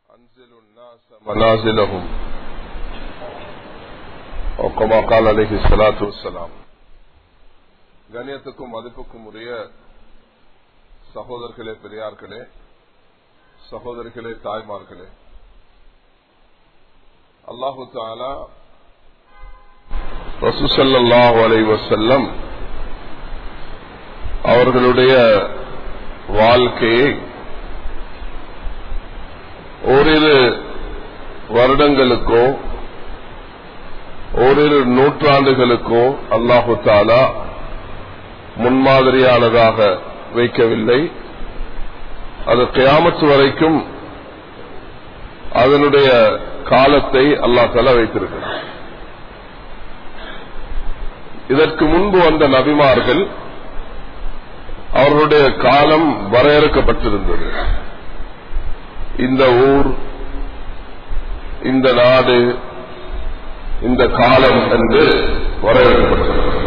أنزل الناس منازلهم وكما قال عليه الصلاة والسلام கண்ணியத்துக்கும் மதிப்புக்கும் உரிய சகோதரர்களே பெரியார்களே சகோதரிகளே தாய்மார்களே அல்லாஹு தாலா ரசூசல்லாஹு அலை வசல்லம் அவர்களுடைய வாழ்க்கையை ஓரிரு வருடங்களுக்கோ ஓரிரு நூற்றாண்டுகளுக்கோ அல்லாஹு தாலா முன்மாதிரியானதாக வைக்கவில்லை அது கியாமத்து வரைக்கும் அதனுடைய காலத்தை அல்லாஹ் தலா வைத்திருக்கிறார் இதற்கு முன்பு வந்த நபிமார்கள் அவர்களுடைய காலம் வரையறுக்கப்பட்டிருந்தது இந்த ஊர் இந்த நாடு இந்த காலம் என்று வரையறுக்கப்பட்டிருக்கிறது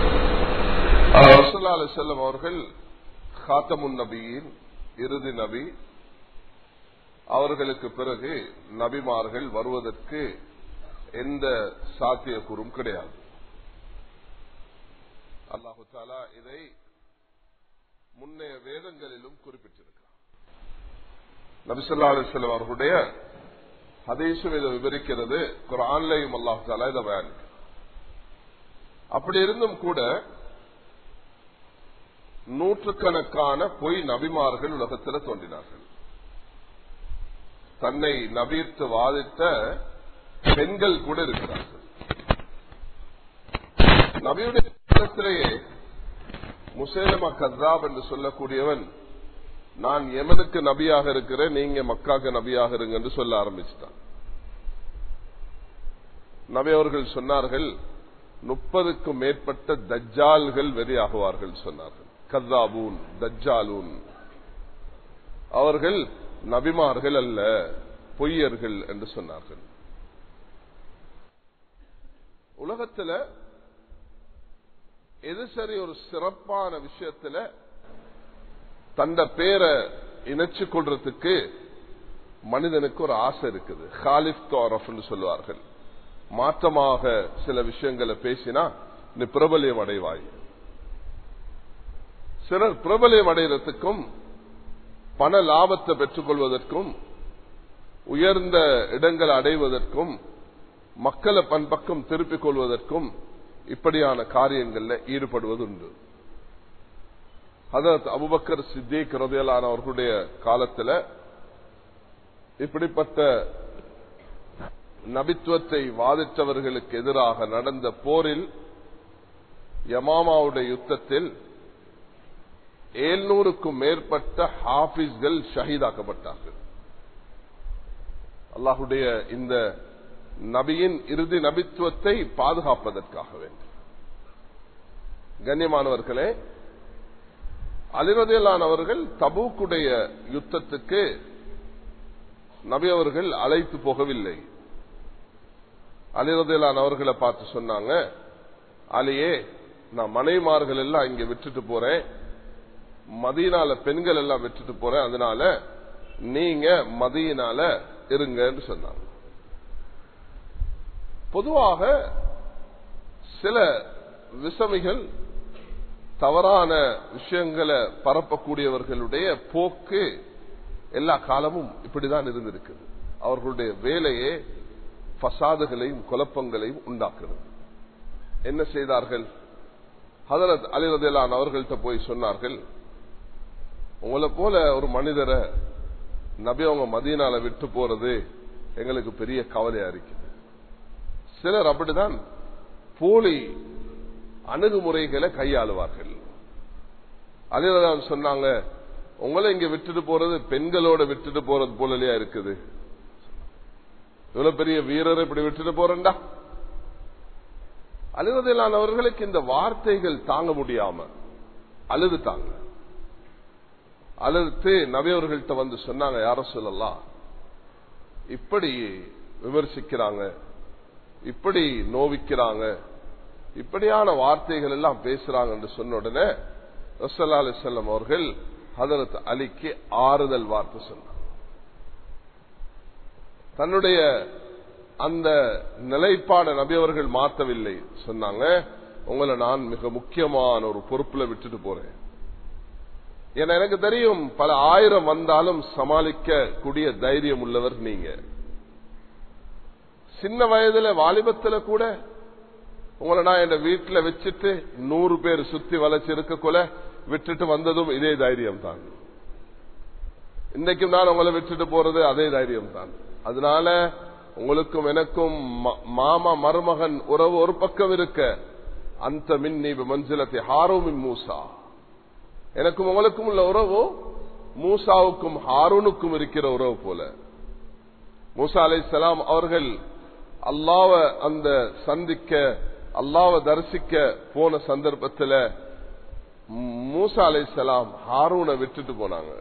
செல்லம் அவர்கள் காத்தமுன் நபியின் இறுதி நபி அவர்களுக்கு பிறகு நபிமார்கள் வருவதற்கு எந்த சாத்தியக்கூறும் கிடையாது அல்லாஹு தாலா இதை முன்னைய வேதங்களிலும் குறிப்பிட்டிருக்கிறார் நபிசல்லா அலிஸ்லாம் அவர்களுடைய ஹதீசும் இதை விவரிக்கிறது குரான்லையும் அல்லாஹு தாலா இதை பயன் அப்படி இருந்தும் கூட நூற்றுக்கணக்கான பொய் நபிமார்கள் உலகத்தில் தோன்றினார்கள் தன்னை நபீர்த்து வாதித்த பெண்கள் கூட இருக்கிறார்கள் நபியுடைய காலத்திலேயே முசேலமா கசாப் என்று சொல்லக்கூடியவன் நான் எமனுக்கு நபியாக இருக்கிறேன் நீங்க மக்காக்கு நபியாக இருங்க என்று சொல்ல ஆரம்பிச்சிட்டான் நபி அவர்கள் சொன்னார்கள் முப்பதுக்கும் மேற்பட்ட தஜ்ஜால்கள் வெறியாகுவார்கள் சொன்னார்கள் கதாபூன் தஜ்ஜாலூன் அவர்கள் நபிமார்கள் அல்ல பொய்யர்கள் என்று சொன்னார்கள் உலகத்துல எது சரி ஒரு சிறப்பான விஷயத்துல தந்த பேரை இணைச்சு கொள்றதுக்கு மனிதனுக்கு ஒரு ஆசை இருக்குது ஹாலிப் தோரஃப் சொல்லுவார்கள் மாற்றமாக சில விஷயங்களை பேசினா நீ பிரபலியம் அடைவாய் சிலர் பிரபலியம் அடைகிறதுக்கும் பண லாபத்தை பெற்றுக் கொள்வதற்கும் உயர்ந்த இடங்களை அடைவதற்கும் மக்களை பண்பக்கம் திருப்பிக் கொள்வதற்கும் இப்படியான காரியங்கள்ல ஈடுபடுவது உண்டு அதற்கு அபுபக்கர் சித்திக் ரதையலான அவர்களுடைய காலத்தில் இப்படிப்பட்ட நபித்துவத்தை வாதித்தவர்களுக்கு எதிராக நடந்த போரில் யமாமாவுடைய யுத்தத்தில் ஏழ்நூறுக்கும் மேற்பட்ட ஹாபிஸ்கள் ஷஹீதாக்கப்பட்டார்கள் அல்லாஹுடைய இந்த நபியின் இறுதி நபித்துவத்தை பாதுகாப்பதற்காக வேண்டும் கண்ணியமானவர்களே அலிரதியலானவர்கள் தபூக்குடைய யுத்தத்துக்கு நபி அவர்கள் அழைத்து போகவில்லை அலிரதியலான் அவர்களை பார்த்து சொன்னாங்க அலியே நான் மனைமார்கள் எல்லாம் இங்க விட்டுட்டு போறேன் மதியனால பெண்கள் எல்லாம் விட்டுட்டு போறேன் அதனால நீங்க மதியனால இருங்கன்னு சொன்னாங்க பொதுவாக சில விசமிகள் தவறான விஷயங்களை பரப்பக்கூடியவர்களுடைய போக்கு எல்லா காலமும் இப்படிதான் இருந்திருக்குது அவர்களுடைய வேலையே பசாதுகளையும் குழப்பங்களையும் உண்டாக்குறது என்ன செய்தார்கள் ஹதரத் அலிரதேலான் அவர்கள்ட்ட போய் சொன்னார்கள் உங்களை போல ஒரு மனிதரை நபி அவங்க மதியனால விட்டு போறது எங்களுக்கு பெரிய கவலையா இருக்குது சிலர் அப்படிதான் போலி அணுகுமுறைகளை கையாளுவார்கள் அதேதான் சொன்னாங்க உங்களை இங்க விட்டுட்டு போறது பெண்களோட விட்டுட்டு போறது போலலையா இருக்குது இவ்வளவு பெரிய வீரரை இப்படி விட்டுட்டு போறேன்டா அழுவதிலானவர்களுக்கு இந்த வார்த்தைகள் தாங்க முடியாம அழுது தாங்க அழுது நவியவர்கள்ட்ட வந்து சொன்னாங்க யார சொல்லலாம் இப்படி விமர்சிக்கிறாங்க இப்படி நோவிக்கிறாங்க இப்படியான வார்த்தைகள் எல்லாம் பேசுறாங்க என்று சொன்ன உடனே ரசல்லா அலிசல்லம் அவர்கள் ஹதரத் அலிக்கு ஆறுதல் வார்த்தை சொன்னார் தன்னுடைய அந்த நிலைப்பாட நபி அவர்கள் மாற்றவில்லை சொன்னாங்க உங்களை நான் மிக முக்கியமான ஒரு பொறுப்புல விட்டுட்டு போறேன் ஏன்னா எனக்கு தெரியும் பல ஆயிரம் வந்தாலும் சமாளிக்க கூடிய தைரியம் உள்ளவர் நீங்க சின்ன வயதுல வாலிபத்துல கூட உங்களை நான் என் வீட்டுல வச்சுட்டு நூறு பேர் சுத்தி வளைச்சு இருக்கக்குள்ள விட்டுட்டு வந்ததும் இதே தைரியம் தான் இன்றைக்கும் நான் உங்களை விட்டுட்டு போறது அதே தைரியம் தான் அதனால உங்களுக்கும் எனக்கும் மாமா மருமகன் உறவு ஒரு பக்கம் இருக்க அந்த மின்னி மஞ்சளத்தை ஹாரோமின் மூசா எனக்கும் உங்களுக்கும் உள்ள உறவு மூசாவுக்கும் ஹாரூனுக்கும் இருக்கிற உறவு போல மூசா அலை சலாம் அவர்கள் அல்லாவ அந்த சந்திக்க அல்லாவ தரிசிக்க போன சந்தர்ப்பத்தில் மூசா அலை சலாம் ஹாரூனை விட்டுட்டு போனாங்க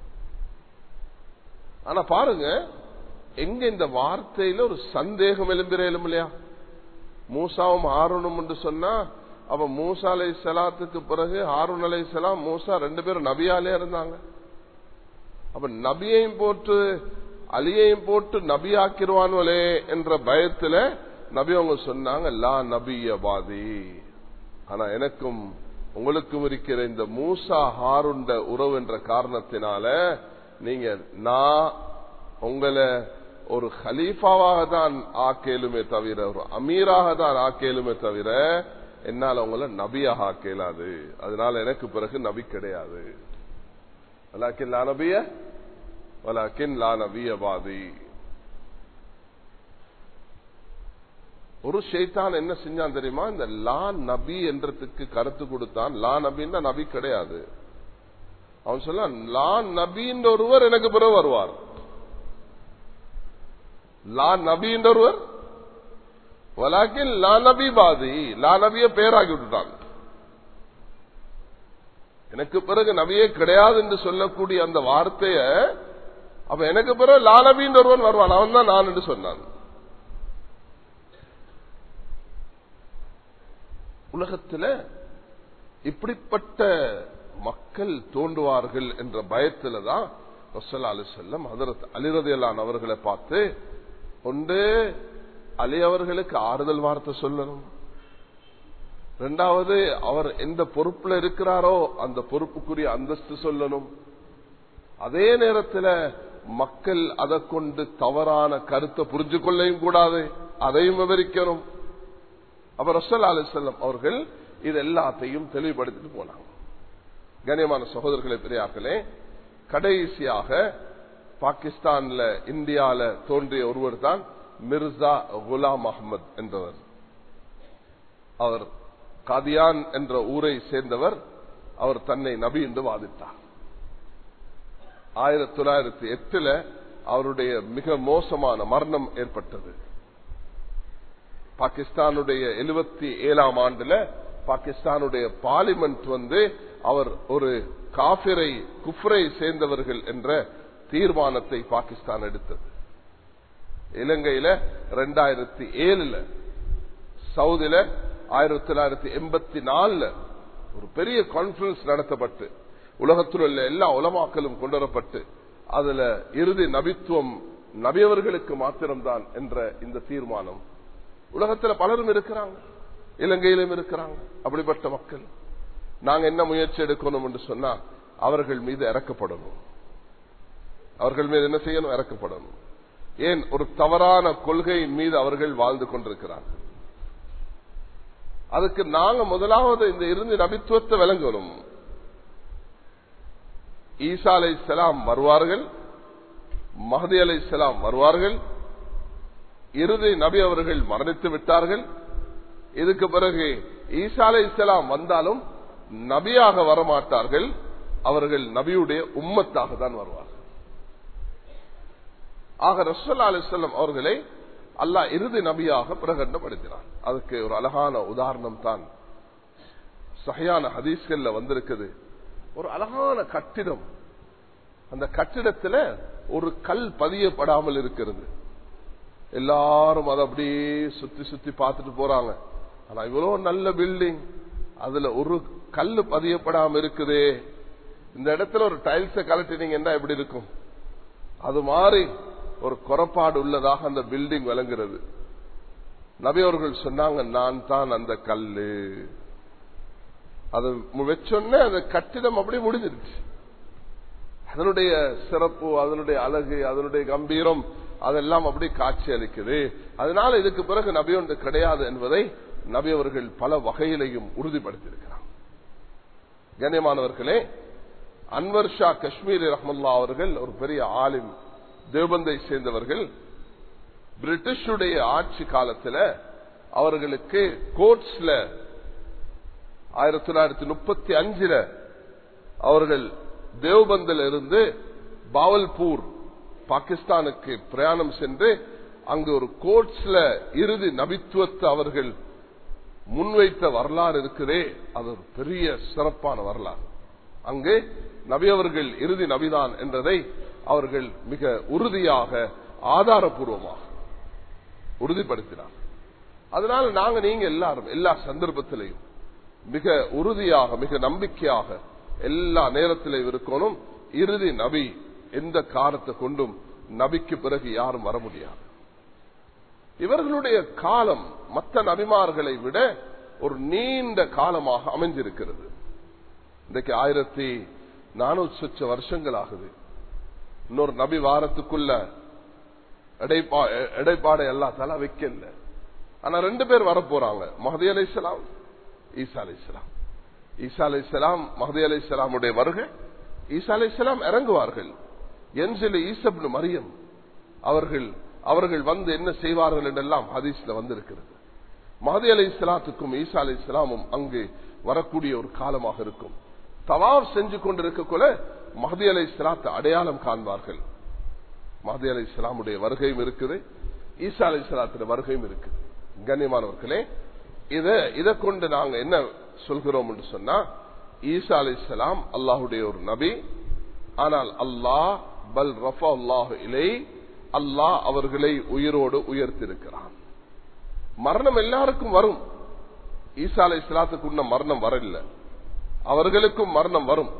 ஆனா பாருங்க எங்க இந்த வார்த்தையில ஒரு சந்தேகம் எழும்பிறையிலும் இல்லையா மூசாவும் ஹாரூனும் என்று சொன்னா அப்ப மூசா அலை சலாத்துக்கு பிறகு ஹாரூன் அலை சலாம் மூசா ரெண்டு பேரும் நபியாலே இருந்தாங்க அப்ப நபியையும் போட்டு அலியையும் போட்டு நபி ஆக்கிடுவானுவலே என்ற பயத்துல நபி அவங்க சொன்னாங்க லா நபிய பாதி ஆனா எனக்கும் உங்களுக்கும் இருக்கிற இந்த மூசா ஹாருண்ட உறவு என்ற காரணத்தினால நீங்க நான் உங்களை ஒரு ஹலீஃபாவாக தான் ஆக்கேலுமே தவிர ஒரு அமீராக தான் ஆக்கேலுமே தவிர என்னால உங்களை நபியாக ஆக்கேலாது அதனால எனக்கு பிறகு நபி கிடையாது வலாக்கின் லா நபிய வலாக்கின் லா நபிய பாதி ஒரு ஷைத்தான் என்ன செஞ்சான் தெரியுமா இந்த லா நபி என்றதுக்கு கருத்து கொடுத்தான் லா நபின்னா நபி கிடையாது அவன் சொல்ல லா நபின்ற ஒருவர் எனக்கு பிறகு வருவார் லா நபின்ற ஒருவர் வலாக்கின் லா நபி பாதி லா நபிய பேராகி விட்டுட்டாங்க எனக்கு பிறகு நபியே கிடையாது என்று சொல்லக்கூடிய அந்த வார்த்தைய அப்ப எனக்கு பிறகு லா நபின்ற ஒருவன் வருவான் அவன் தான் நான் என்று சொன்னான் உலகத்துல இப்படிப்பட்ட மக்கள் தோன்றுவார்கள் என்ற பயத்துல தான் ரசல்லா அலி செல்லம் அதரத் அலிரதையலான் அவர்களை பார்த்து ஒன்று அலி அவர்களுக்கு ஆறுதல் வார்த்தை சொல்லணும் ரெண்டாவது அவர் எந்த பொறுப்புல இருக்கிறாரோ அந்த பொறுப்புக்குரிய அந்தஸ்து சொல்லணும் அதே நேரத்தில் மக்கள் அதை கொண்டு தவறான கருத்தை புரிஞ்சு கொள்ளையும் கூடாது அதையும் விவரிக்கணும் அப்ப ரசல் அலி செல்லம் அவர்கள் இது எல்லாத்தையும் தெளிவுபடுத்திட்டு போனாங்க கண்ணியமான சகோதரர்களை பெரியார்களே கடைசியாக பாகிஸ்தான்ல இந்தியால தோன்றிய ஒருவர் தான் மிர்சா குலாம் அஹமத் என்பவர் அவர் காதியான் என்ற ஊரை சேர்ந்தவர் அவர் தன்னை நபி என்று வாதிட்டார் ஆயிரத்தி தொள்ளாயிரத்தி எட்டுல அவருடைய மிக மோசமான மரணம் ஏற்பட்டது பாகிஸ்தானுடைய எழுபத்தி ஏழாம் ஆண்டுல பாகிஸ்தானுடைய பார்லிமெண்ட் வந்து அவர் ஒரு காபிரை குஃப்ரை சேர்ந்தவர்கள் என்ற தீர்மானத்தை பாகிஸ்தான் எடுத்தது இலங்கையில ரெண்டாயிரத்தி ஏழுல சவுதியில ஆயிரத்தி தொள்ளாயிரத்தி எண்பத்தி நாலுல ஒரு பெரிய கான்பரன்ஸ் நடத்தப்பட்டு உலகத்தில் உள்ள எல்லா உலமாக்களும் கொண்டுவரப்பட்டு அதுல இறுதி நபித்துவம் நபியவர்களுக்கு மாத்திரம்தான் என்ற இந்த தீர்மானம் உலகத்துல பலரும் இருக்கிறாங்க இலங்கையிலும் இருக்கிறாங்க அப்படிப்பட்ட மக்கள் நாங்க என்ன முயற்சி எடுக்கணும் என்று சொன்னா அவர்கள் மீது இறக்கப்படணும் அவர்கள் மீது என்ன செய்யணும் இறக்கப்படணும் ஏன் ஒரு தவறான கொள்கையின் மீது அவர்கள் வாழ்ந்து கொண்டிருக்கிறார்கள் அதுக்கு நாங்க முதலாவது இந்த இருந்து நபித்துவத்தை விளங்கணும் ஈசா அலை செலாம் வருவார்கள் மஹதி அலை செலாம் வருவார்கள் இறுதி நபி அவர்கள் மரணித்து விட்டார்கள் இதுக்கு பிறகு ஈசா அலை இஸ்லாம் வந்தாலும் நபியாக வரமாட்டார்கள் அவர்கள் நபியுடைய உம்மத்தாக தான் வருவார்கள் ஆக ரசல்லா அலிஸ்லாம் அவர்களை அல்லாஹ் இறுதி நபியாக பிரகடனப்படுத்தினார் அதுக்கு ஒரு அழகான உதாரணம் தான் சகையான ஹதீஸ்கள்ல வந்திருக்குது ஒரு அழகான கட்டிடம் அந்த கட்டிடத்துல ஒரு கல் பதியப்படாமல் இருக்கிறது எல்லாரும் அதை அப்படியே சுத்தி சுத்தி பார்த்துட்டு போறாங்க ஆனா இவ்வளவு நல்ல பில்டிங் அதுல ஒரு கல்லு பதியப்படாம இருக்குதே இந்த இடத்துல ஒரு டைல்ஸ கலட்டினீங்கன்னா எப்படி இருக்கும் அது மாறி ஒரு குறப்பாடு உள்ளதாக அந்த பில்டிங் விளங்குறது நபி அவர்கள் சொன்னாங்க நான் தான் அந்த கல்லு அது வச்சோன்னே அந்த கட்டிடம் அப்படியே முடிஞ்சிருச்சு அதனுடைய சிறப்பு அதனுடைய அழகு அதனுடைய கம்பீரம் அதெல்லாம் அப்படி காட்சி அளிக்குது அதனால இதுக்கு பிறகு நபி ஒன்று கிடையாது என்பதை நபி அவர்கள் பல வகையிலையும் உறுதிப்படுத்தியிருக்கிறார் கண்ணியமானவர்களே அன்வர் ஷா காஷ்மீரி ரஹமுல்லா அவர்கள் ஒரு பெரிய ஆலிம் தேவபந்தை சேர்ந்தவர்கள் பிரிட்டிஷுடைய ஆட்சி காலத்துல அவர்களுக்கு கோர்ட்ஸ்ல ஆயிரத்தி தொள்ளாயிரத்தி முப்பத்தி அஞ்சுல அவர்கள் தேவ்பந்தில் இருந்து பாவல்பூர் பாகிஸ்தானுக்கு பிரயாணம் சென்று அங்கு ஒரு கோர்ட்ஸ்ல இறுதி நபித்துவத்தை அவர்கள் முன்வைத்த வரலாறு இருக்குதே அது ஒரு பெரிய சிறப்பான வரலாறு அங்கு நபி அவர்கள் இறுதி நபிதான் என்றதை அவர்கள் மிக உறுதியாக ஆதாரபூர்வமாக உறுதிப்படுத்தினார் அதனால நாங்க நீங்க எல்லாரும் எல்லா சந்தர்ப்பத்திலையும் மிக உறுதியாக மிக நம்பிக்கையாக எல்லா நேரத்திலும் இருக்கணும் இறுதி நபி எந்த காலத்தை கொண்டும் நபிக்கு பிறகு யாரும் வர முடியாது இவர்களுடைய காலம் மற்ற நபிமார்களை விட ஒரு நீண்ட காலமாக அமைஞ்சிருக்கிறது இன்றைக்கு ஆயிரத்தி நானூற்றி சொச்ச வருஷங்கள் ஆகுது இன்னொரு நபி வாரத்துக்குள்ள எடைப்பாடை எல்லா தலா வைக்கல ஆனா ரெண்டு பேர் வர போறாங்க மஹதி அலை இஸ்லாம் ஈசா அலை இஸ்லாம் ஈசா அலை இஸ்லாம் மஹதி அலை இஸ்லாமுடைய வருகை ஈசா அலை இஸ்லாம் இறங்குவார்கள் என்சில ஈசப்னு மரியம் அவர்கள் அவர்கள் வந்து என்ன செய்வார்கள் என்றெல்லாம் ஹதீஸ்ல வந்திருக்கிறது மஹதி அலை இஸ்லாத்துக்கும் ஈசா அலை இஸ்லாமும் அங்கு வரக்கூடிய ஒரு காலமாக இருக்கும் தவாப் செஞ்சு கொண்டிருக்கக்குள்ள மஹதி அலை இஸ்லாத்தை அடையாளம் காண்பார்கள் மஹதி அலை இஸ்லாமுடைய வருகையும் இருக்குது ஈசா அலை இஸ்லாத்துடைய வருகையும் இருக்குது கண்ணியமானவர்களே இத இதை கொண்டு நாங்க என்ன சொல்கிறோம் என்று சொன்னா ஈசா அலை இஸ்லாம் அல்லாஹுடைய ஒரு நபி ஆனால் அல்லாஹ் பல் ரஃபா அல்லாஹு இலை அல்லாஹ் அவர்களை உயிரோடு உயர்த்திருக்கிறான் மரணம் எல்லாருக்கும் வரும் ஈசா அலை இஸ்லாத்துக்கு உன்ன மரணம் வரல அவர்களுக்கும் மரணம் வரும்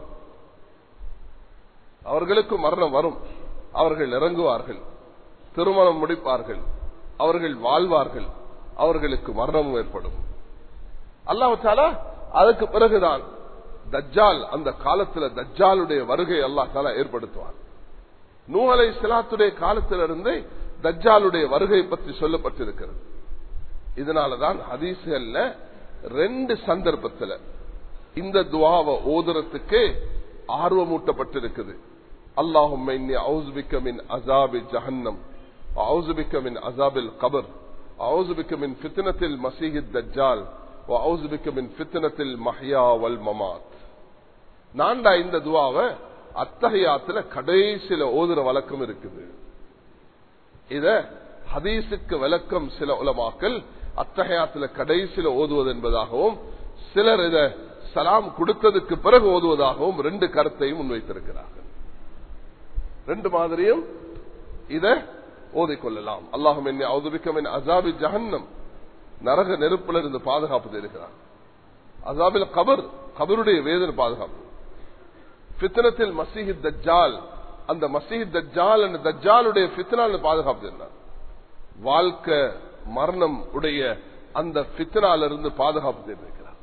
அவர்களுக்கும் மரணம் வரும் அவர்கள் இறங்குவார்கள் திருமணம் முடிப்பார்கள் அவர்கள் வாழ்வார்கள் அவர்களுக்கு மரணமும் ஏற்படும் அல்லாஹால அதுக்கு பிறகுதான் தஜ்ஜால் அந்த காலத்துல தஜ்ஜாலுடைய வருகை அல்லா தாலா ஏற்படுத்துவார் நூலை சிலாத்துடைய காலத்திலிருந்து தஜ்ஜாலுடைய வருகை பற்றி சொல்லப்பட்டிருக்கிறது இதனாலதான் ஹதீசுகள்ல ரெண்டு சந்தர்ப்பத்தில் இந்த துவாவை ஓதுறதுக்கு ஆர்வமூட்டப்பட்டிருக்குது அல்லாஹும் அசாபி ஜஹன்னம் أعوذ من عذاب القبر أعوذ بك من فتنة المسيح الدجال وأعوذ بك من فتنة المحيا والممات நான்டா இந்த துவாவை அத்தகையாத்துல கடைசியில ஓதுற வழக்கம் இருக்குது இத ஹதீஸுக்கு விளக்கம் சில உலமாக்கள் அத்தகையாத்துல கடைசியில ஓதுவது என்பதாகவும் சிலர் இத சலாம் கொடுத்ததுக்கு பிறகு ஓதுவதாகவும் ரெண்டு கருத்தையும் முன்வைத்திருக்கிறார்கள் ரெண்டு மாதிரியும் இத ஓதிக்கொள்ளலாம் அல்லாஹும் என்னை அவுதுபிக்கம் அசாபி ஜஹன்னம் நரக நெருப்புல இருந்து பாதுகாப்பு தருகிறார் அசாபில் கபர் கபருடைய வேதனை பாதுகாப்பு பித்தனத்தில் மசீஹி தஜ்ஜால் அந்த மசீஹி தஜ்ஜால் அந்த தஜ்ஜாலுடைய பித்தனால் பாதுகாப்பு தருகிறார் வாழ்க்கை மரணம் உடைய அந்த பித்தனால இருந்து பாதுகாப்பு தெரிவிக்கிறார்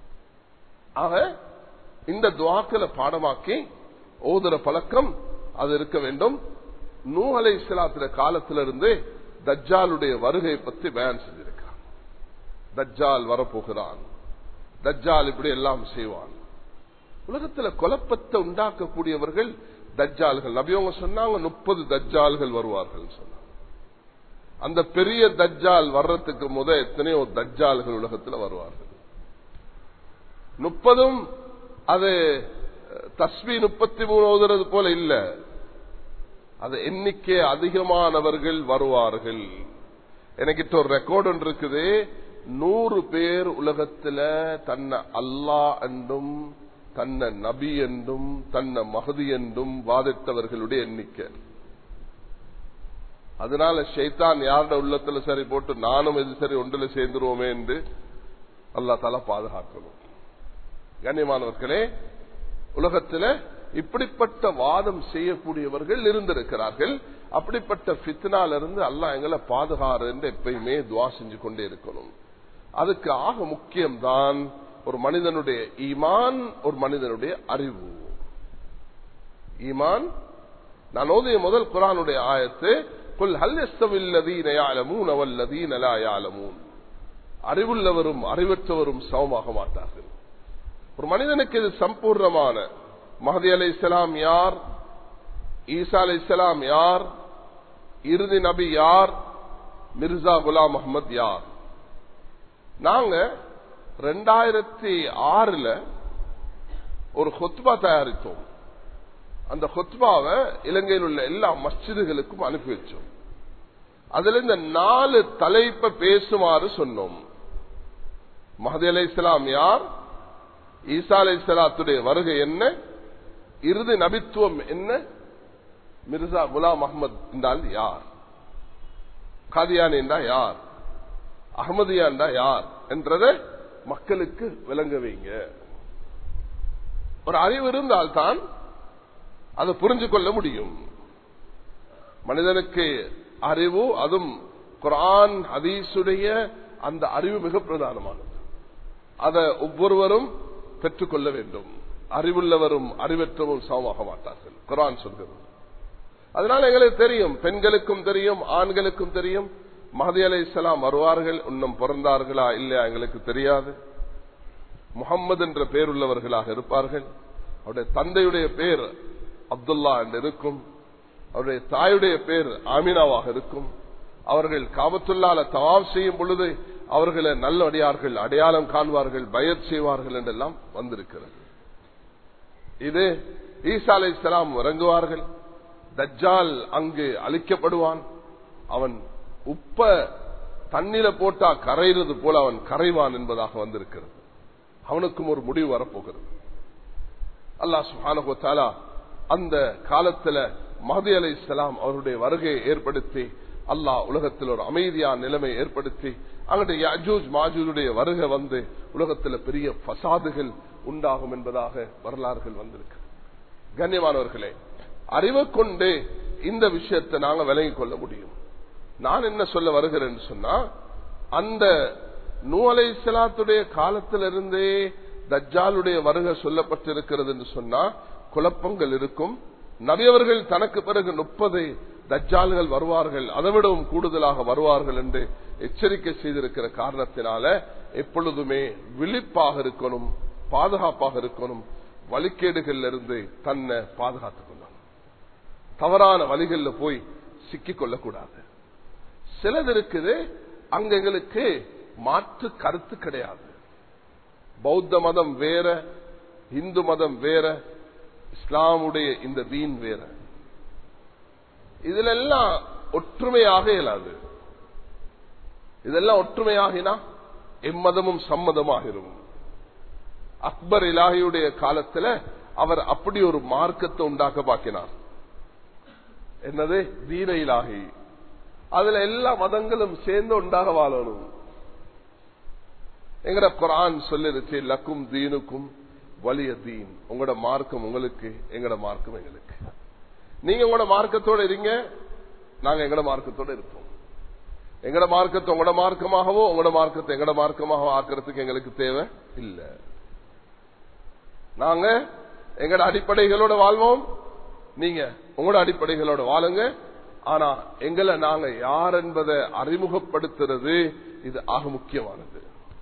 ஆக இந்த துவாக்களை பாடமாக்கி ஓதுற பழக்கம் அது இருக்க வேண்டும் நூ அலை இஸ்லாத்திர காலத்திலிருந்து தஜ்ஜாலுடைய வருகை பற்றி பயன் செஞ்சிருக்கிறான் தஜ்ஜால் வரப்போகிறான் தஜ்ஜால் இப்படி எல்லாம் செய்வான் உலகத்துல குழப்பத்தை உண்டாக்கக்கூடியவர்கள் தஜ்ஜால்கள் நபியவங்க சொன்னாங்க முப்பது தஜ்ஜால்கள் வருவார்கள் சொன்னாங்க அந்த பெரிய தஜ்ஜால் வர்றதுக்கு முத எத்தனையோ தஜ்ஜால்கள் உலகத்தில் வருவார்கள் முப்பதும் அது தஸ்மி முப்பத்தி மூணு ஓதுறது போல இல்ல அது எண்ணிக்கை அதிகமானவர்கள் வருவார்கள் எனக்கிட்ட ஒரு ரெக்கார்டு ஒன்று இருக்குது நூறு பேர் உலகத்துல தன்னை அல்லா என்றும் தன்னை நபி என்றும் தன்னை மகதி என்றும் வாதித்தவர்களுடைய எண்ணிக்கை அதனால ஷைத்தான் யாரோட உள்ளத்துல சரி போட்டு நானும் இது சரி ஒன்றில் சேர்ந்துருவோமே என்று அல்லா தலா பாதுகாக்கணும் கண்ணியமானவர்களே உலகத்துல இப்படிப்பட்ட வாதம் செய்யக்கூடியவர்கள் இருந்திருக்கிறார்கள் அப்படிப்பட்ட ஃபித்னால இருந்து அல்லா எங்களை பாதுகாறு என்று எப்பயுமே துவா செஞ்சு கொண்டே இருக்கணும் அதுக்கு ஆக முக்கியம்தான் ஒரு மனிதனுடைய ஈமான் ஒரு மனிதனுடைய அறிவு ஈமான் நான் ஓதிய முதல் குரானுடைய ஆயத்து குல் ஹல் எஸ்தவில்லதீன யாலமூன் அவல்லதீன லா யாலமூன் அறிவுள்ளவரும் அறிவற்றவரும் சமமாக மாட்டார்கள் ஒரு மனிதனுக்கு இது சம்பூர்ணமான மஹதி அலை இஸ்லாம் யார் ஈசா அலை இஸ்லாம் யார் இறுதி நபி யார் மிர்சா குலாம் அஹமத் யார் நாங்க ரெண்டாயிரத்தி ஆறுல ஒரு ஹொத்பா தயாரித்தோம் அந்த ஹொத்பாவை இலங்கையில் உள்ள எல்லா மஸ்ஜிதுகளுக்கும் அனுப்பி வச்சோம் அதுல இந்த நாலு தலைப்பை பேசுமாறு சொன்னோம் மஹதி அலை இஸ்லாம் யார் ஈசா அலை இஸ்லாத்துடைய வருகை என்ன இறுதி நபித்துவம் என்ன மிர்சா குலாம் அஹமத் என்றால் யார் காதியான் என்றா யார் அகமதியாண்டா யார் என்றதை மக்களுக்கு விளங்க வைங்க ஒரு அறிவு இருந்தால்தான் அதை புரிஞ்சு கொள்ள முடியும் மனிதனுக்கு அறிவு அதுவும் குரான் ஹதீசுடைய அந்த அறிவு மிக பிரதானமானது அதை ஒவ்வொருவரும் பெற்றுக்கொள்ள வேண்டும் அறிவுள்ளவரும் அறிவற்றவும் சமமாக மாட்டார்கள் குரான் சொல்கிறது அதனால எங்களுக்கு தெரியும் பெண்களுக்கும் தெரியும் ஆண்களுக்கும் தெரியும் மஹதி அலை இஸ்லாம் வருவார்கள் இன்னும் பிறந்தார்களா இல்லையா எங்களுக்கு தெரியாது முகம்மது என்ற பெயர் உள்ளவர்களாக இருப்பார்கள் அவருடைய தந்தையுடைய பேர் அப்துல்லா என்று இருக்கும் அவருடைய தாயுடைய பேர் ஆமினாவாக இருக்கும் அவர்கள் காபத்துள்ளால தவாப் செய்யும் பொழுது அவர்களை நல்லடியார்கள் அடையாளம் காண்பார்கள் பயர் செய்வார்கள் என்றெல்லாம் வந்திருக்கிறது இது ஈசா அலை இஸ்லாம் இறங்குவார்கள் தஜ்ஜால் அங்கு அழிக்கப்படுவான் அவன் உப்ப தண்ணில போட்டா கரைகிறது போல அவன் கரைவான் என்பதாக வந்திருக்கிறது அவனுக்கும் ஒரு முடிவு வரப்போகிறது அல்லா சுஹானு அந்த காலத்துல மஹதி அலை இஸ்லாம் அவருடைய வருகையை ஏற்படுத்தி அல்லாஹ் உலகத்தில் ஒரு அமைதியான நிலைமை ஏற்படுத்தி அங்குடைய யஜூஜ் மாஜூருடைய வருகை வந்து உலகத்தில் பெரிய பசாதுகள் உண்டாகும் என்பதாக வரலாறுகள் வந்திருக்கு கண்ணியமானவர்களே அறிவை கொண்டு இந்த விஷயத்தை நாங்க விலகிக் கொள்ள முடியும் நான் என்ன சொல்ல வருகிறேன் சொன்னா அந்த நூலை இஸ்லாத்துடைய காலத்திலிருந்தே தஜ்ஜாலுடைய வருகை சொல்லப்பட்டிருக்கிறது என்று சொன்னா குழப்பங்கள் இருக்கும் நபியவர்கள் தனக்கு பிறகு முப்பது தஜ்ஜால்கள் வருவார்கள் அதை விடவும் கூடுதலாக வருவார்கள் என்று எச்சரிக்கை செய்திருக்கிற காரணத்தினால எப்பொழுதுமே விழிப்பாக இருக்கணும் பாதுகாப்பாக இருக்கணும் வழிகேடுகள்ல இருந்து தன்னை பாதுகாத்துக் கொள்ளணும் தவறான வழிகளில் போய் சிக்கிக் கொள்ளக்கூடாது சிலது இருக்குது அங்க எங்களுக்கு மாற்று கருத்து கிடையாது பௌத்த மதம் வேற இந்து மதம் வேற இஸ்லாமுடைய இந்த தீன் வேற இதுல எல்லாம் ஒற்றுமையாக இயலாது இதெல்லாம் ஒற்றுமையாகினா எம்மதமும் சம்மதமாகிரும் அக்பர் இலாகியுடைய காலத்துல அவர் அப்படி ஒரு மார்க்கத்தை உண்டாக்க பாக்கினார் என்னது தீன இலாகி அதுல எல்லா மதங்களும் சேர்ந்து உண்டாக வாழணும் எங்கட குரான் சொல்லிருச்சு லக்கும் தீனுக்கும் வலிய தீன் உங்களோட மார்க்கம் உங்களுக்கு எங்கட மார்க்கம் எங்களுக்கு நீங்க உங்களோட மார்க்கத்தோட இருங்க நாங்க எங்கட மார்க்கத்தோட இருப்போம் எங்கட மார்க்கத்தை உங்களோட மார்க்கமாகவோ உங்களோட மார்க்கத்தை எங்கட மார்க்கமாகவோ ஆக்கிறதுக்கு எங்களுக்கு தேவை இல்ல நாங்க எங்கட அடிப்படைகளோட வாழ்வோம் நீங்க உங்களோட அடிப்படைகளோட வாழுங்க ஆனா எங்களை நாங்க யார் என்பதை அறிமுகப்படுத்துறது இது ஆக முக்கியமானது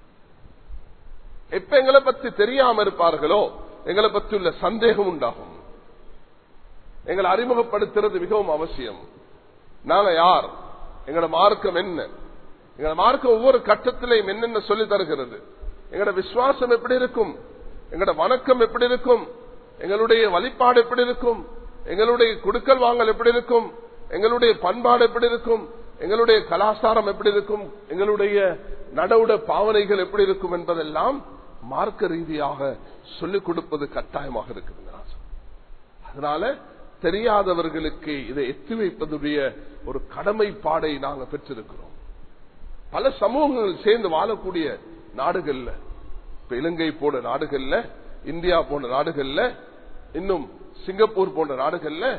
எப்ப எங்களை பத்தி தெரியாம இருப்பார்களோ எங்களை பத்தி உள்ள சந்தேகம் உண்டாகும் எங்களை அறிமுகப்படுத்துறது மிகவும் அவசியம் நாங்க யார் எங்களோட மார்க்கம் என்ன எங்களோட மார்க்கம் ஒவ்வொரு கட்டத்திலையும் என்னென்ன சொல்லி தருகிறது எங்களோட விசுவாசம் எப்படி இருக்கும் எங்களோட வணக்கம் எப்படி இருக்கும் எங்களுடைய வழிபாடு எப்படி இருக்கும் எங்களுடைய குடுக்கல் வாங்கல் எப்படி இருக்கும் எங்களுடைய பண்பாடு எப்படி இருக்கும் எங்களுடைய கலாச்சாரம் எப்படி இருக்கும் எங்களுடைய நடவுட பாவனைகள் எப்படி இருக்கும் என்பதெல்லாம் மார்க்க ரீதியாக சொல்லிக் கொடுப்பது கட்டாயமாக இருக்குது அதனால தெரியாதவர்களுக்கு இதை எத்தி வைப்பதுடைய ஒரு கடமைப்பாடை நாங்கள் பெற்றிருக்கிறோம் பல சமூகங்கள் சேர்ந்து வாழக்கூடிய நாடுகள்ல இப்ப இலங்கை போன்ற நாடுகள்ல இந்தியா போன்ற நாடுகள்ல இன்னும் சிங்கப்பூர் போன்ற நாடுகள்ல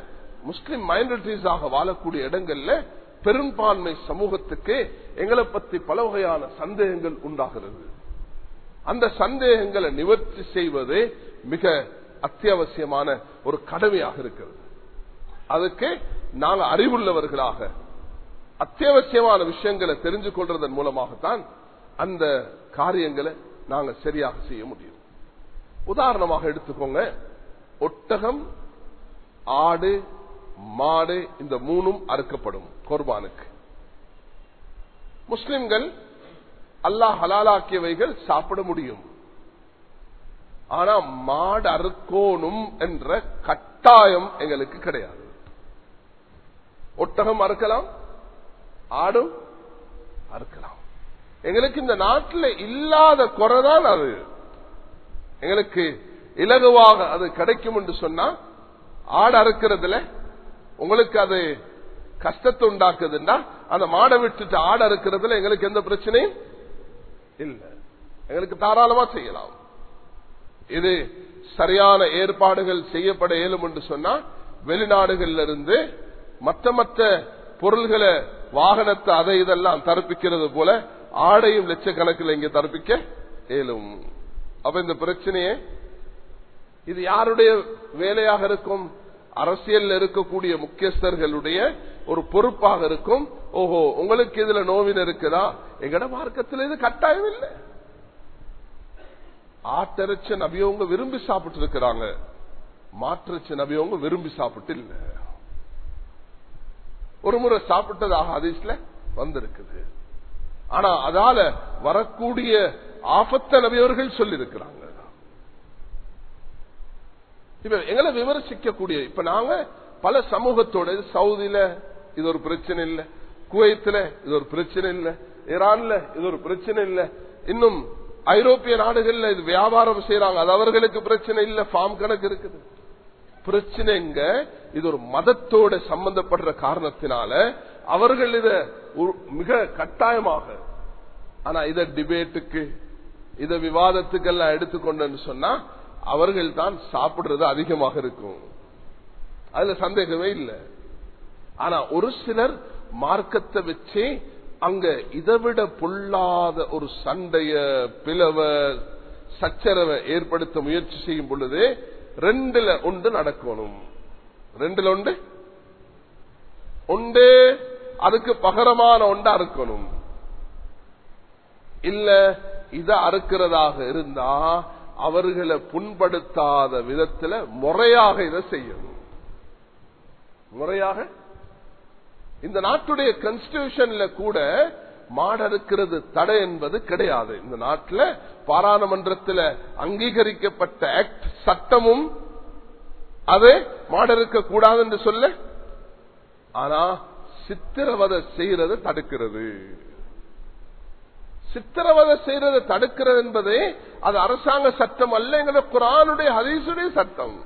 முஸ்லிம் மைனாரிட்டிஸாக வாழக்கூடிய இடங்கள்ல பெரும்பான்மை சமூகத்துக்கு எங்களை பத்தி பல வகையான சந்தேகங்கள் உண்டாகிறது அந்த சந்தேகங்களை நிவர்த்தி செய்வது மிக அத்தியாவசியமான ஒரு கடமையாக இருக்கிறது அதுக்கு நாங்கள் அறிவுள்ளவர்களாக அத்தியாவசியமான விஷயங்களை தெரிஞ்சு கொள்றதன் மூலமாகத்தான் அந்த காரியங்களை நாங்கள் சரியாக செய்ய முடியும் உதாரணமாக எடுத்துக்கோங்க ஒட்டகம் ஆடு மாடு இந்த மூணும் அறுக்கப்படும் குர்பானுக்கு முஸ்லிம்கள் அல்லாஹ் ஹலாலாக்கியவைகள் சாப்பிட முடியும் ஆனா மாடு அறுக்கோணும் என்ற கட்டாயம் எங்களுக்கு கிடையாது ஒட்டகம் அறுக்கலாம் ஆடும் அறுக்கலாம் எங்களுக்கு இந்த நாட்டில் இல்லாத குறைதான் அது எங்களுக்கு இலகுவாக அது கிடைக்கும் என்று சொன்னா ஆடு அறுக்கிறதுல உங்களுக்கு அது கஷ்டத்தை உண்டாக்குதுன்னா அந்த மாடை விட்டுட்டு ஆடு அறுக்கிறதுல எங்களுக்கு எந்த பிரச்சனையும் இல்லை எங்களுக்கு தாராளமா செய்யலாம் இது சரியான ஏற்பாடுகள் செய்யப்பட இயலும் என்று சொன்னா வெளிநாடுகள்ல இருந்து மற்ற மற்ற பொருள்களை வாகனத்தை அதை இதெல்லாம் தரப்பிக்கிறது போல ஆடையும் லட்சக்கணக்கில் இங்க தரப்பிக்க இயலும் அப்ப இந்த பிரச்சனையே இது யாருடைய வேலையாக இருக்கும் அரசியல் இருக்கக்கூடிய முக்கியஸ்தர்களுடைய ஒரு பொறுப்பாக இருக்கும் ஓஹோ உங்களுக்கு இதுல நோவின் இருக்குதா எங்கட மார்க்கத்தில் இது கட்டாயம் இல்லை ஆட்டரைச்ச நபியவங்க விரும்பி சாப்பிட்டு இருக்கிறாங்க மாற்றச்ச நபியவங்க விரும்பி சாப்பிட்டு இல்ல ஒரு முறை சாப்பிட்டதாக அதிசல வந்திருக்குது ஆனா அதால வரக்கூடிய ஆபத்த நபியவர்கள் சொல்லி இருக்கிறாங்க இப்ப எங்களை விமர்சிக்கக்கூடிய இப்ப நாங்க பல சமூகத்தோட சவுதியில இது ஒரு பிரச்சனை இல்ல குவைத்துல இது ஒரு பிரச்சனை இல்ல ஈரான்ல இது ஒரு பிரச்சனை இல்ல இன்னும் ஐரோப்பிய நாடுகள்ல இது வியாபாரம் செய்யறாங்க அது அவர்களுக்கு பிரச்சனை இல்ல ஃபார்ம் கணக்கு இருக்குது பிரச்சனைங்க இது ஒரு மதத்தோட சம்பந்தப்படுற காரணத்தினால அவர்கள் இத மிக கட்டாயமாக ஆனா இத டிபேட்டுக்கு இத விவாதத்துக்கு எல்லாம் எடுத்துக்கொண்டு சொன்னா அவர்கள் தான் சாப்பிடுறது அதிகமாக இருக்கும் அதுல சந்தேகமே இல்லை ஆனா ஒரு சிலர் மார்க்கத்தை வச்சே அங்க இதைவிட பொல்லாத ஒரு சண்டைய பிளவ சச்சரவை ஏற்படுத்த முயற்சி செய்யும் பொழுது ரெண்டுல ஒன்று நடக்கணும் ரெண்டுல ஒன்று ஒன்று அதுக்கு பகரமான ஒன்றா இருக்கணும் இல்ல இத அறுக்கிறதாக இருந்தா அவர்களை புண்படுத்தாத விதத்துல முறையாக இதை செய்யணும் முறையாக இந்த நாட்டுடைய கான்ஸ்டிடியூஷன்ல கூட மாடறுக்கிறது தடை என்பது கிடையாது இந்த நாட்டில் பாராளுமன்றத்தில் அங்கீகரிக்கப்பட்ட ஆக்ட் சட்டமும் அது மாடறுக்க கூடாது என்று சொல்ல ஆனா சித்திரவதை செய்யறது தடுக்கிறது சித்திரவதை செய்யறது தடுக்கிறது என்பதே அது அரசாங்க சட்டம் அல்ல எங்களை குரானுடைய ஹதீசுடைய சட்டம்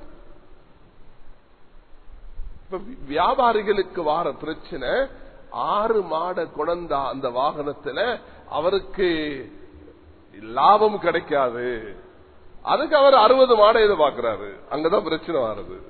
இப்ப வியாபாரிகளுக்கு வார பிரச்சனை ஆறு மாட குணந்தா அந்த வாகனத்துல அவருக்கு லாபம் கிடைக்காது அதுக்கு அவர் அறுபது மாடை எதிர்பார்க்கிறாரு அங்கதான் பிரச்சனை வருது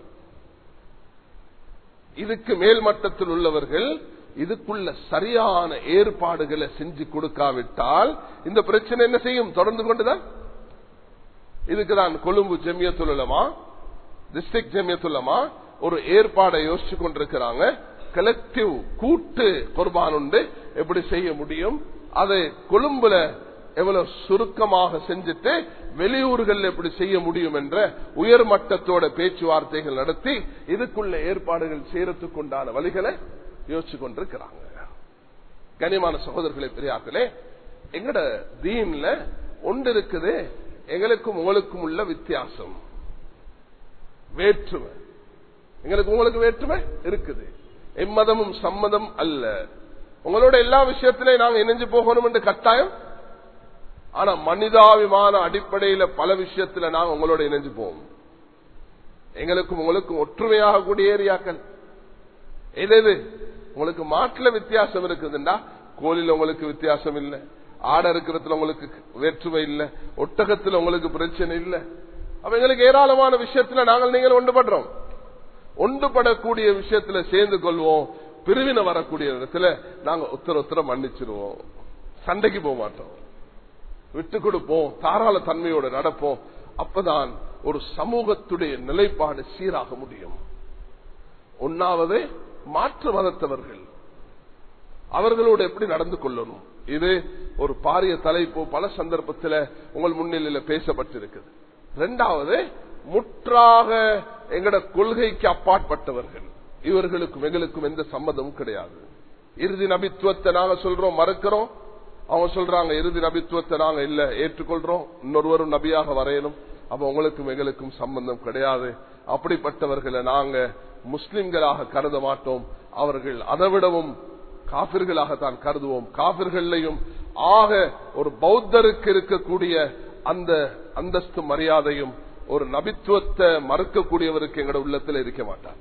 இதுக்கு மேல் மட்டத்தில் உள்ளவர்கள் இதுக்குள்ள சரியான ஏற்பாடுகளை செஞ்சு கொடுக்காவிட்டால் இந்த பிரச்சனை என்ன செய்யும் தொடர்ந்து கொண்டுதான் இதுக்குதான் கொழும்பு ஜெமியத்துலமா டிஸ்ட்ரிக்ட் ஜெமியத்துலமா ஒரு ஏற்பாடை யோசிச்சு கொண்டிருக்கிறாங்க கலெக்டிவ் கூட்டு குர்பான் உண்டு எப்படி செய்ய முடியும் அதை கொழும்புல எவ்வளவு சுருக்கமாக செஞ்சுட்டு வெளியூர்கள் எப்படி செய்ய முடியும் என்ற உயர்மட்டத்தோட பேச்சுவார்த்தைகள் நடத்தி இதுக்குள்ள ஏற்பாடுகள் செய்யறதுக்கு உண்டான வழிகளை யோசிச்சு கொண்டிருக்கிறாங்க கனிமான சகோதரர்களை பெரியாக்களே எங்கட தீன்ல ஒன்று இருக்குது எங்களுக்கும் உங்களுக்கும் உள்ள வித்தியாசம் வேற்றுமை எங்களுக்கு உங்களுக்கு வேற்றுமை இருக்குது எம்மதமும் சம்மதம் அல்ல உங்களோட எல்லா விஷயத்திலையும் நாங்க இணைஞ்சு போகணும் என்று கட்டாயம் ஆனா மனிதாபிமான அடிப்படையில பல விஷயத்துல நாங்க உங்களோட இணைஞ்சு போவோம் எங்களுக்கும் உங்களுக்கும் ஒற்றுமையாக கூடிய ஏரியாக்கள் எது எது உங்களுக்கு மாட்டுல வித்தியாசம் இருக்குதுண்டா கோழில உங்களுக்கு வித்தியாசம் இல்லை ஆடை இருக்கிறதுல உங்களுக்கு வேற்றுமை இல்லை ஒட்டகத்துல உங்களுக்கு பிரச்சனை இல்லை அப்ப எங்களுக்கு ஏராளமான விஷயத்துல நாங்கள் நீங்கள் ஒன்றுபடுறோம் ஒன்றுபடக்கூடிய விஷயத்துல சேர்ந்து கொள்வோம் பிரிவினை வரக்கூடிய இடத்துல நாங்க உத்தர உத்தர மன்னிச்சிருவோம் சண்டைக்கு போக மாட்டோம் விட்டு கொடுப்போம் தாராள தன்மையோட நடப்போம் அப்பதான் ஒரு சமூகத்துடைய நிலைப்பாடு சீராக முடியும் ஒன்னாவது மாற்று மதத்தவர்கள் அவர்களோடு எப்படி நடந்து கொள்ளணும் இது ஒரு பாரிய தலைப்பு பல சந்தர்ப்பத்தில் உங்கள் முன்னிலையில பேசப்பட்டிருக்குது இரண்டாவது முற்றாக எங்கட கொள்கைக்கு அப்பாற்பட்டவர்கள் இவர்களுக்கும் எங்களுக்கும் எந்த சம்மதமும் கிடையாது இறுதி நபித்துவத்தை நாங்க சொல்றோம் மறுக்கிறோம் அவங்க சொல்றாங்க இறுதி நபித்துவத்தை நாங்க இல்ல ஏற்றுக்கொள்றோம் இன்னொருவரும் நபியாக வரையணும் அப்ப உங்களுக்கும் எங்களுக்கும் சம்பந்தம் கிடையாது அப்படிப்பட்டவர்களை நாங்க முஸ்லிம்களாக கருத மாட்டோம் அவர்கள் அதைவிடவும் காபிர்களாகத்தான் கருதுவோம் காபிர்களையும் ஆக ஒரு பௌத்தருக்கு இருக்கக்கூடிய அந்த அந்தஸ்து மரியாதையும் ஒரு நபித்துவத்தை மறுக்கக்கூடியவருக்கு எங்களோட உள்ளத்தில் இருக்க மாட்டாங்க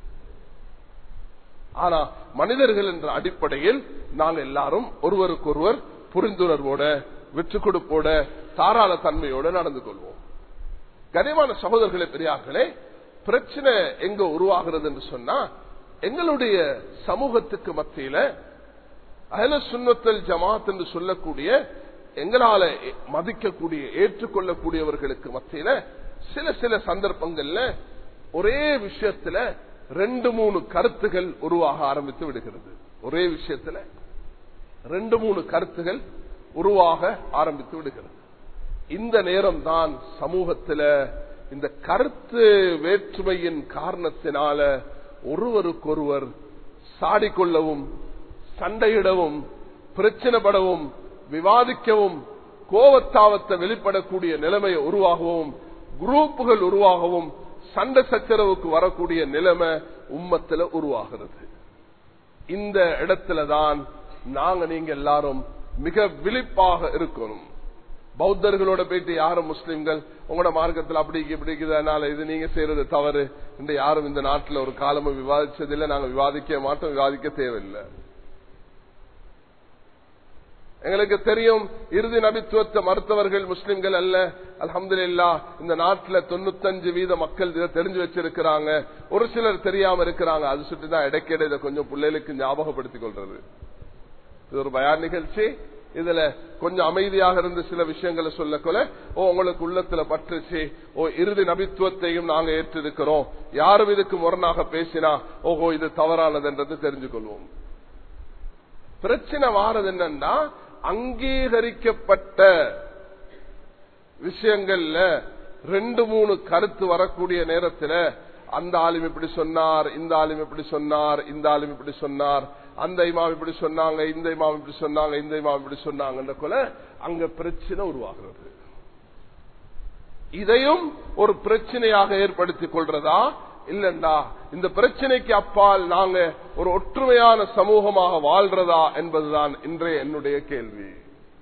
ஆனா மனிதர்கள் என்ற அடிப்படையில் நாங்கள் எல்லாரும் ஒருவருக்கொருவர் புரிந்துணர்வோட விற்று கொடுப்போட தாராள தன்மையோட நடந்து கொள்வோம் கனிமான சகோதரர்களே பெரியார்களே பிரச்சனை எங்க உருவாகிறது என்று சொன்னா எங்களுடைய சமூகத்துக்கு மத்தியில அயல சுண்ணத்தல் ஜமாத் என்று சொல்லக்கூடிய எங்களால மதிக்கக்கூடிய ஏற்றுக்கொள்ளக்கூடியவர்களுக்கு மத்தியில சில சில சந்தர்ப்பங்கள்ல ஒரே விஷயத்துல ரெண்டு மூணு கருத்துகள் உருவாக ஆரம்பித்து விடுகிறது ஒரே விஷயத்துல ரெண்டு மூணு கருத்துகள் உருவாக ஆரம்பித்து விடுகிறது இந்த நேரம் தான் சமூகத்துல இந்த கருத்து வேற்றுமையின் காரணத்தினால ஒருவருக்கொருவர் சாடிக்கொள்ளவும் சண்டையிடவும் பிரச்சனைப்படவும் விவாதிக்கவும் கோவத்தாவத்தை வெளிப்படக்கூடிய நிலைமையை உருவாகவும் குரூப்புகள் உருவாகவும் சண்டை சச்சரவுக்கு வரக்கூடிய நிலைமை உம்மத்துல உருவாகிறது இந்த இடத்துலதான் நாங்க நீங்க எல்லாரும் மிக விழிப்பாக இருக்கணும் பௌத்தர்களோட போயிட்டு யாரும் முஸ்லிம்கள் உங்களோட மார்க்கத்தில் அப்படி இப்படிக்குதனால இது நீங்க செய்யறது தவறு இந்த யாரும் இந்த நாட்டில் ஒரு காலமும் விவாதிச்சதில்லை நாங்க விவாதிக்க மாட்டோம் விவாதிக்க தேவையில்லை எங்களுக்கு தெரியும் இறுதி நபித்துவத்தை மறுத்தவர்கள் முஸ்லிம்கள் அல்ல அலமது இல்லா இந்த நாட்டில் தொண்ணூத்தஞ்சு வீத மக்கள் இதை தெரிஞ்சு வச்சிருக்கிறாங்க ஒரு சிலர் தெரியாம இருக்கிறாங்க அது சுட்டுதான் இடைக்கிட இதை கொஞ்சம் பிள்ளைகளுக்கு ஞாபகப்படுத்திக் கொள்றது இது ஒரு பயான் நிகழ்ச்சி இதுல கொஞ்சம் அமைதியாக இருந்து சில விஷயங்களை சொல்லக்கொள்ள ஓ உங்களுக்கு உள்ளத்துல பற்றுச்சு ஓ இறுதி நபித்துவத்தையும் நாங்க ஏற்றிருக்கிறோம் யாரும் இதுக்கு முரணாக பேசினா ஓஹோ இது தவறானதுன்றது தெரிஞ்சு கொள்வோம் பிரச்சனை வாரது என்னன்னா அங்கீகரிக்கப்பட்ட விஷயங்கள்ல ரெண்டு மூணு கருத்து வரக்கூடிய நேரத்துல அந்த ஆளும் இப்படி சொன்னார் இந்த ஆளும் இப்படி சொன்னார் இந்த ஆளும் இப்படி சொன்னார் அந்த இமாம் இப்படி சொன்னாங்க இந்த இமாம் இப்படி சொன்னாங்க இந்த இமாம் இப்படி சொன்னாங்க கொல அங்க பிரச்சனை உருவாகிறது இதையும் ஒரு பிரச்சனையாக ஏற்படுத்திக் கொள்றதா இல்லண்டா இந்த பிரச்சனைக்கு அப்பால் நாங்க ஒரு ஒற்றுமையான சமூகமாக வாழ்றதா என்பதுதான் இன்றைய என்னுடைய கேள்வி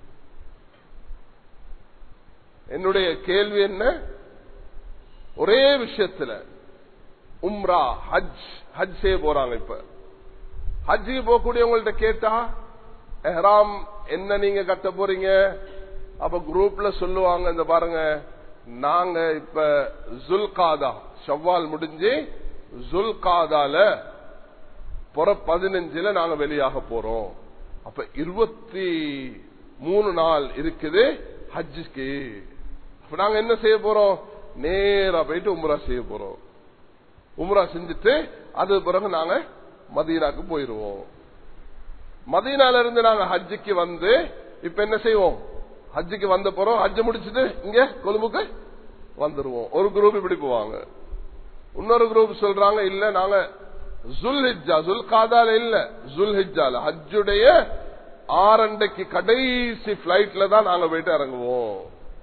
என்னுடைய கேள்வி என்ன ஒரே விஷயத்துல உம்ரா ஹஜ் ஹஜ் செய்ய போறாங்க இப்ப ஹஜ்ஜுக்கு போகக்கூடியவங்கள்ட்ட கேட்டா எஹ்ராம் என்ன நீங்க கட்ட போறீங்க அப்ப குரூப்ல சொல்லுவாங்க இந்த பாருங்க நாங்க இப்ப ஜுல்காதா ஷவ்வால் முடிஞ்சு ஜுல்காதால புற பதினஞ்சுல நாங்க வெளியாக போறோம் அப்ப இருபத்தி மூணு நாள் இருக்குது ஹஜ்ஜுக்கு அப்ப நாங்க என்ன செய்ய போறோம் நேரா போயிட்டு உம்ரா செய்ய போறோம் உம்ரா செஞ்சுட்டு அது பிறகு நாங்க மதீனாக்கு போயிருவோம் மதீனால இருந்து நாங்க ஹஜ்ஜுக்கு வந்து இப்ப என்ன செய்வோம் ஹஜ்ஜுக்கு வந்த போறோம் ஹஜ்ஜ முடிச்சுட்டு இங்க கொழும்புக்கு வந்துருவோம் ஒரு குரூப் இப்படி போவாங்க இன்னொரு குரூப் சொல்றாங்க இல்ல நாங்க ஜுல் ஹிஜா ஜுல் காதால இல்ல ஜுல் ஹிஜால ஹஜ்ஜுடைய ஆறண்டைக்கு கடைசி பிளைட்ல தான் நாங்க போயிட்டு இறங்குவோம்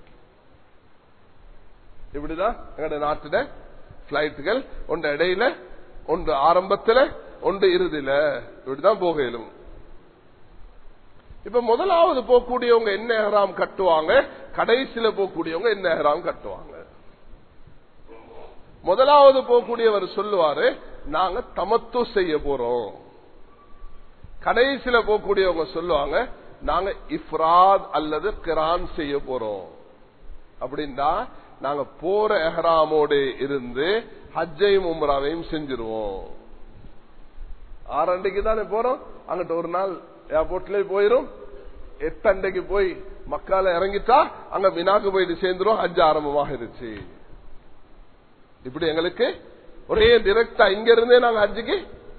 இப்படிதான் எங்கட நாட்டுல பிளைட்டுகள் ஒன்று இடையில ஒன்று ஆரம்பத்துல ஒன்று இறுதியில இப்படிதான் போகலும் இப்ப முதலாவது போகக்கூடியவங்க என்ன எஹராம் கட்டுவாங்க கடைசியில போகக்கூடியவங்க என்ன எஹராம் கட்டுவாங்க முதலாவது போகக்கூடியவர் சொல்லுவாரு நாங்க தமத்து செய்ய போறோம் கடைசியில போகக்கூடியவங்க சொல்லுவாங்க நாங்க இஃப்ராத் அல்லது கிரான் செய்ய போறோம் அப்படின்னா நாங்க போற எஹராமோடு இருந்து ஹஜ்ஜையும் உம்ராவையும் செஞ்சிருவோம் ஆறண்டைக்கு தானே போறோம் அங்கிட்ட ஒரு நாள் ஏர்போர்ட்ல போயிரும் எட்டண்டைக்கு போய் மக்கால இறங்கிட்டா அங்க மினாக்கு போயிட்டு சேர்ந்துரும் ஹஜ் ஆரம்பமாக இருச்சு இப்படி எங்களுக்கு ஒரே டிரெக்டா இங்க இருந்தே நாங்க ஹஜ்ஜுக்கு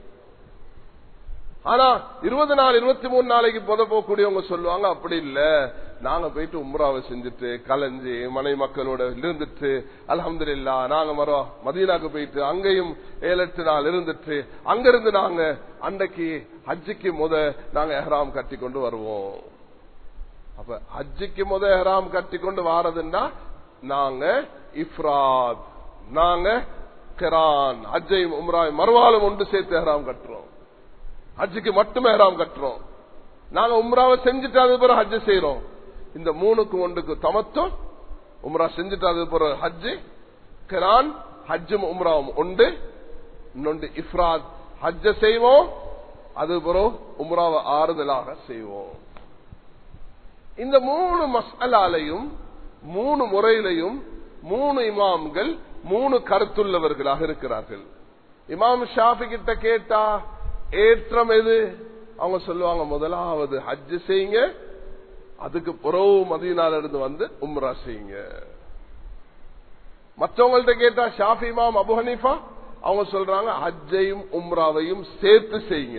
ஆனா இருபது நாள் இருபத்தி மூணு நாளைக்கு புத போகக்கூடியவங்க சொல்லுவாங்க அப்படி இல்ல நாங்க போயிட்டு உம்ராவை செஞ்சுட்டு கலைஞ்சு மனை மக்களோட இருந்துட்டு அலமது இல்லா நாங்க மரம் மதீனாக்கு போயிட்டு அங்கேயும் ஏழு எட்டு நாள் இருந்துட்டு அங்கிருந்து நாங்க அன்றைக்கு ஹஜ்ஜிக்கு முத நாங்க எஹ்ராம் கட்டி கொண்டு வருவோம் அப்ப ஹஜ்ஜிக்கு முத எஹ்ராம் கட்டி கொண்டு வாரதுன்னா நாங்க இஃப்ராத் நாங்க கிரான் ஹஜ்ஜையும் உம்ராயும் மறுவாலும் ஒன்று சேர்த்து எஹ்ராம் கட்டுறோம் ஹஜ்ஜுக்கு மட்டுமே ஹராம் கட்டுறோம் நாங்க உம்ராவை செஞ்சுட்டு அது பிறகு ஹஜ்ஜு செய்யறோம் இந்த மூணுக்கு ஒன்றுக்கு தமத்தும் உம்ரா செஞ்சுட்டு அது பிறகு ஹஜ்ஜு கிரான் ஹஜ்ஜும் உம்ராவும் உண்டு இன்னொன்று இஃப்ராத் ஹஜ்ஜ செய்வோம் அது பிறகு உம்ராவை ஆறுதலாக செய்வோம் இந்த மூணு மசாலாலையும் மூணு முறையிலையும் மூணு இமாம்கள் மூணு கருத்துள்ளவர்களாக இருக்கிறார்கள் இமாம் ஷாஃபி கிட்ட கேட்டா ஏற்றம் எது அவங்க சொல்லுவாங்க முதலாவது ஹஜ் செய்யுங்க அதுக்கு புறவு மதியனால இருந்து வந்து உம்ரா செய்யுங்க மற்றவங்கள்ட்ட கேட்டா ஷாஃபி இமாம் அபு ஹனீஃபா அவங்க சொல்றாங்க ஹஜ்ஜையும் உம்ராவையும் சேர்த்து செய்யுங்க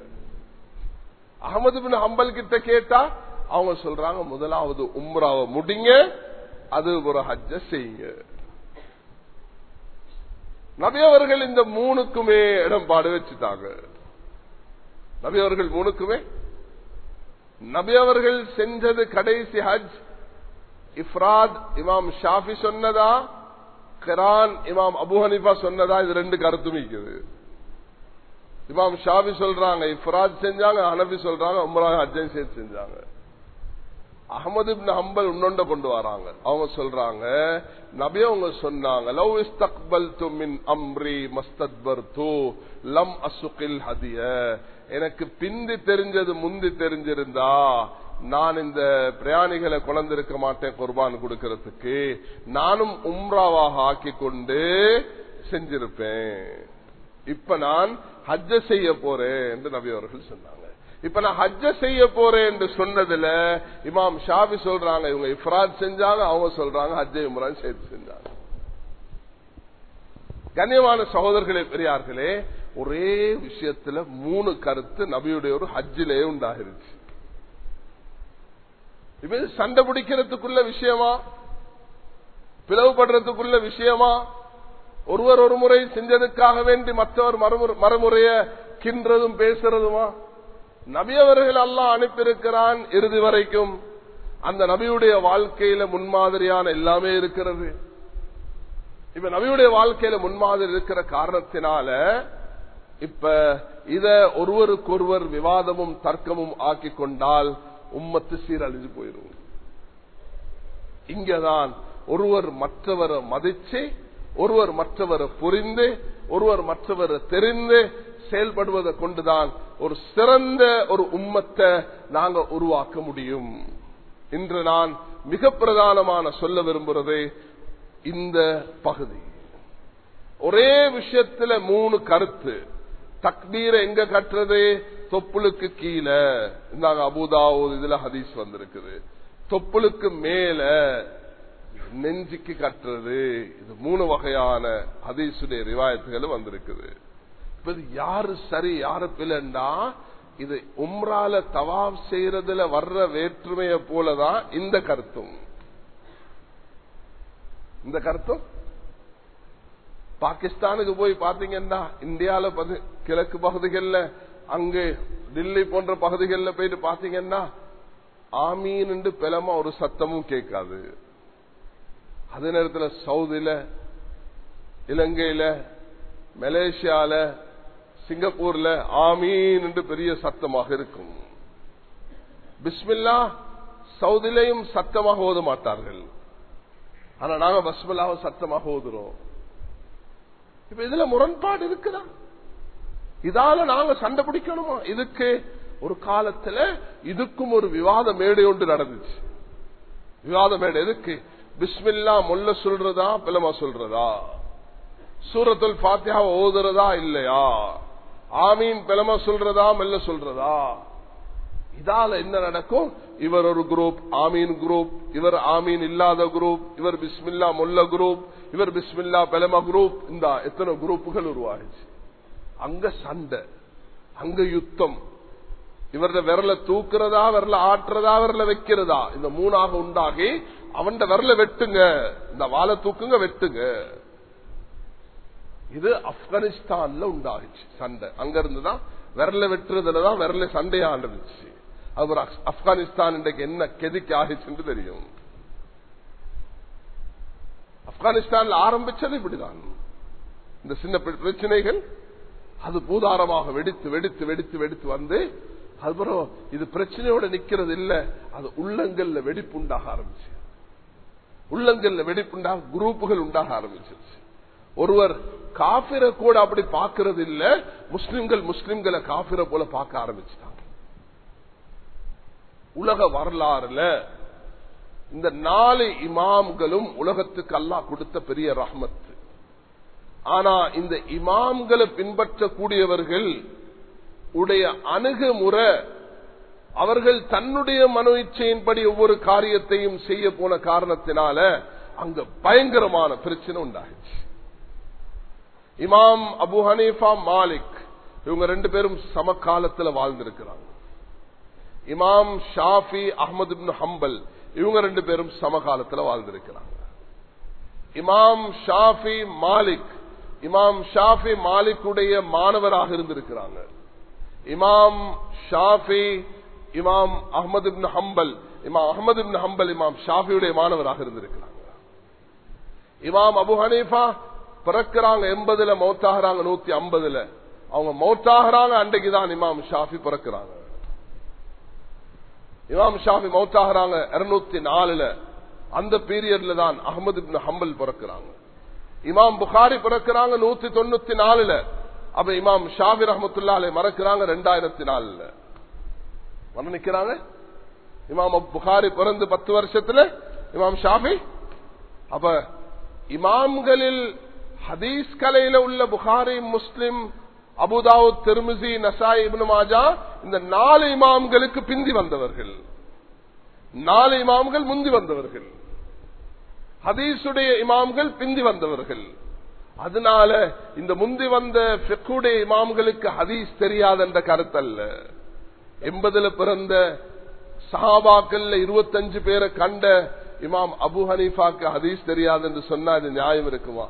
அகமது பின் ஹம்பல் கிட்ட கேட்டா அவங்க சொல்றாங்க முதலாவது உம்ராவை முடிங்க அது ஒரு ஹஜ்ஜ செய்யுங்க நபியவர்கள் இந்த மூணுக்குமே இடம்பாடு வச்சுட்டாங்க நபி அவர்கள் மூணுக்குமே நபி அவர்கள் செஞ்சது கடைசி ஹஜ் இஃப்ராத் இமாம் ஷாஃபி சொன்னதா கிரான் இமாம் அபு ஹனிஃபா சொன்னதா இது ரெண்டு கருத்தும் இருக்குது இமாம் ஷாஃபி சொல்றாங்க இஃப்ராத் செஞ்சாங்க ஹனபி சொல்றாங்க உம்ரா ஹஜ்ஜை சேர்த்து செஞ்சாங்க அகமது ஹம்பல் இன்னொண்ட கொண்டு வராங்க அவங்க சொல்றாங்க நபி அவங்க சொன்னாங்க லவ் இஸ்தக்பல் மின் அம்ரி மஸ்தத்பர் தூ லம் அசுகில் ஹதிய எனக்கு பிந்தி தெரிஞ்சது முந்தி தெரிஞ்சிருந்தா நான் இந்த பிரயாணிகளை குழந்திருக்க மாட்டேன் குர்பான் கொடுக்கறதுக்கு நானும் உம்ராவாக ஆக்கி கொண்டு செஞ்சிருப்பேன் இப்ப நான் ஹஜ்ஜ செய்ய போறேன் என்று நபி அவர்கள் சொன்னாங்க இப்ப நான் ஹஜ்ஜ செய்ய போறேன் என்று சொன்னதுல இமாம் ஷாபி சொல்றாங்க இவங்க இஃப்ராத் செஞ்சாங்க அவங்க சொல்றாங்க ஹஜ்ஜை இம்ரான் சேர்த்து செஞ்சாங்க கண்ணியமான சகோதரர்களே பெரியார்களே ஒரே விஷயத்துல மூணு கருத்து நபியுடைய ஒரு ஹஜ்ஜிலே உண்டாகிருச்சு இப்ப இது சண்டை பிடிக்கிறதுக்குள்ள விஷயமா பிளவுபடுறதுக்குள்ள விஷயமா ஒருவர் ஒரு முறை செஞ்சதுக்காக வேண்டி மற்றவர் மறுமுறைய கின்றதும் பேசுறதுமா நபியவர்கள் எல்லாம் அனுப்பியிருக்கிறான் இறுதி வரைக்கும் அந்த நபியுடைய வாழ்க்கையில முன்மாதிரியான எல்லாமே இருக்கிறது இப்ப நபியுடைய வாழ்க்கையில முன்மாதிரி இருக்கிற காரணத்தினால இப்ப இத ஒருவருக்கொருவர் விவாதமும் தர்க்கமும் ஆக்கி கொண்டால் உம்மத்து சீரழிஞ்சு போயிரும் இங்கதான் ஒருவர் மற்றவரை மதிச்சு ஒருவர் மற்றவரை புரிந்து ஒருவர் மற்றவரை தெரிந்து செயல்படுவதை கொண்டுதான் ஒரு சிறந்த ஒரு உம்மத்தை நாங்க உருவாக்க முடியும் இன்று நான் மிக பிரதானமான சொல்ல விரும்புறது இந்த பகுதி ஒரே விஷயத்துல மூணு கருத்து தக்பீரை எங்க கட்டுறது தொப்புளுக்கு கீழே இந்தாங்க அபுதாவூத் இதுல ஹதீஸ் வந்திருக்குது தொப்புளுக்கு மேல நெஞ்சுக்கு கட்டுறது இது மூணு வகையான ஹதீசுடைய ரிவாயத்துகள் வந்திருக்குது இது யாரு சரி யாரு பிள்ளைண்டா இது உம்ரால தவாப் செய்யறதுல வர்ற வேற்றுமைய போலதான் இந்த கருத்தும் இந்த கருத்தும் பாகிஸ்தானுக்கு போய் பாத்தீங்கன்னா இந்தியால கிழக்கு பகுதிகளில் அங்கு டில்லி போன்ற பகுதிகளில் போயிட்டு பாத்தீங்கன்னா ஆமீன் பிளமா ஒரு சத்தமும் கேட்காது அதே நேரத்தில் சவுதியில இலங்கையில மலேசியால சிங்கப்பூர்ல ஆமீன் என்று பெரிய சத்தமாக இருக்கும் பிஸ்மில்லா சவுதிலையும் சத்தமாக ஓத மாட்டார்கள் ஆனா நாங்க பஸ்மில்லாவை சத்தமாக ஓதுறோம் இப்ப இதுல முரண்பாடு இருக்குதா இதால நாங்க சண்டை பிடிக்கணுமா இதுக்கு ஒரு காலத்துல இதுக்கும் ஒரு விவாத மேடை ஒன்று நடந்துச்சு விவாத மேடை எதுக்கு பிஸ்மில்லா முல்ல சொல்றதா பிளமா சொல்றதா சூரத்துல் பாத்தியா ஓதுறதா இல்லையா ஆமீன் பெலம சொல்றதா மெல்ல சொல்றதா இதால என்ன நடக்கும் இவர் ஒரு குரூப் ஆமீன் குரூப் இவர் ஆமீன் இல்லாத குரூப் இவர் பிஸ்மில்லா முல்ல குரூப் இவர் பிஸ்மில்லா பெலம குரூப் இந்த எத்தனை குரூப்புகள் உருவாகிச்சு அங்க சண்டை அங்க யுத்தம் இவரத விரல தூக்குறதா விரல ஆட்டுறதா விரல வைக்கிறதா இந்த மூணாக உண்டாகி அவன் விரல வெட்டுங்க இந்த வாழை தூக்குங்க வெட்டுங்க இது ஆப்கானிஸ்தான்ல உண்டாகிச்சு சண்டை அங்க இருந்துதான் விரல வெட்டுறதுலதான் விரல சண்டையா ஆண்டுச்சு அவர் ஆப்கானிஸ்தான் இன்றைக்கு என்ன கெதிக்கு ஆகிச்சுன்னு தெரியும் ஆப்கானிஸ்தான்ல ஆரம்பிச்சது இப்படிதான் இந்த சின்ன பிரச்சனைகள் அது பூதாரமாக வெடித்து வெடித்து வெடித்து வெடித்து வந்து அதுபுறம் இது பிரச்சனையோட நிக்கிறது இல்ல அது உள்ளங்கள்ல வெடிப்பு உண்டாக ஆரம்பிச்சு உள்ளங்கள்ல வெடிப்புண்டாக குரூப்புகள் உண்டாக ஆரம்பிச்சிருச்சு ஒருவர் காபிர கூட அப்படி பார்க்கறது இல்ல முஸ்லிம்கள் முஸ்லிம்களை காபிர போல பார்க்க ஆரம்பிச்சுட்டாங்க உலக வரலாறுல இந்த நாலு இமாம்களும் உலகத்துக்கு அல்லாஹ் கொடுத்த பெரிய ரஹ்மத் ஆனா இந்த இமாம்களை பின்பற்றக்கூடியவர்கள் உடைய அணுகுமுறை அவர்கள் தன்னுடைய மனோ இச்சையின்படி ஒவ்வொரு காரியத்தையும் செய்ய போன காரணத்தினால அங்க பயங்கரமான பிரச்சனை உண்டாகிச்சு இமாம் அபு ஹனீஃபா மாலிக் இவங்க ரெண்டு பேரும் சமகாலத்துல வாழ்ந்திருக்கிறாங்க இமாம் ஷாஃபி அஹமது ஹம்பல் இவங்க ரெண்டு பேரும் சமகாலத்துல வாழ்ந்திருக்கிறாங்க இமாம் ஷாஃபி மாலிக் இமாம் ஷாஃபி மாலிக்குடைய மாணவராக இருந்திருக்கிறாங்க இமாம் ஷாஃபி இமாம் அஹமது ஹம்பல் இமாம் அஹமது ஹம்பல் இமாம் ஷாஃபியுடைய மாணவராக இருந்திருக்கிறாங்க இமாம் அபு ஹனீஃபா பிறக்கிறாங்க எண்பதுல மௌத்தாகிறாங்க நூத்தி ஐம்பதுல அவங்க மௌத்தாகிறாங்க அன்றைக்குதான் இமாம் ஷாஃபி பிறக்கிறாங்க இமாம் ஷாஃபி மௌத்தாகிறாங்க இருநூத்தி நாலுல அந்த பீரியட்ல தான் அகமது ஹம்பல் பிறக்கிறாங்க இமாம் புகாரி பிறக்கிறாங்க நூத்தி தொண்ணூத்தி நாலுல அப்ப இமாம் ஷாபி ரஹமத்துல்லாலே மறக்கிறாங்க ரெண்டாயிரத்தி நாலுல நிக்கிறாங்க இமாம் புகாரி பிறந்து பத்து வருஷத்துல இமாம் ஷாபி அப்ப இமாம்களில் ஹதீஸ் கலையில உள்ள புகாரி முஸ்லிம் அபுதாவுத் திருமிசி நசாய் இப்னு மாஜா இந்த நாலு இமாம்களுக்கு பிந்தி வந்தவர்கள் நாலு இமாம்கள் முந்தி வந்தவர்கள் ஹதீஸுடைய இமாம்கள் பிந்தி வந்தவர்கள் அதனால இந்த முந்தி வந்த பெக்குடைய இமாம்களுக்கு ஹதீஸ் தெரியாத என்ற கருத்தல்ல எண்பதுல பிறந்த சஹாபாக்கள்ல இருபத்தஞ்சு பேரை கண்ட இமாம் அபு ஹனீஃபாக்கு ஹதீஸ் தெரியாது என்று சொன்னா அது நியாயம் இருக்குமா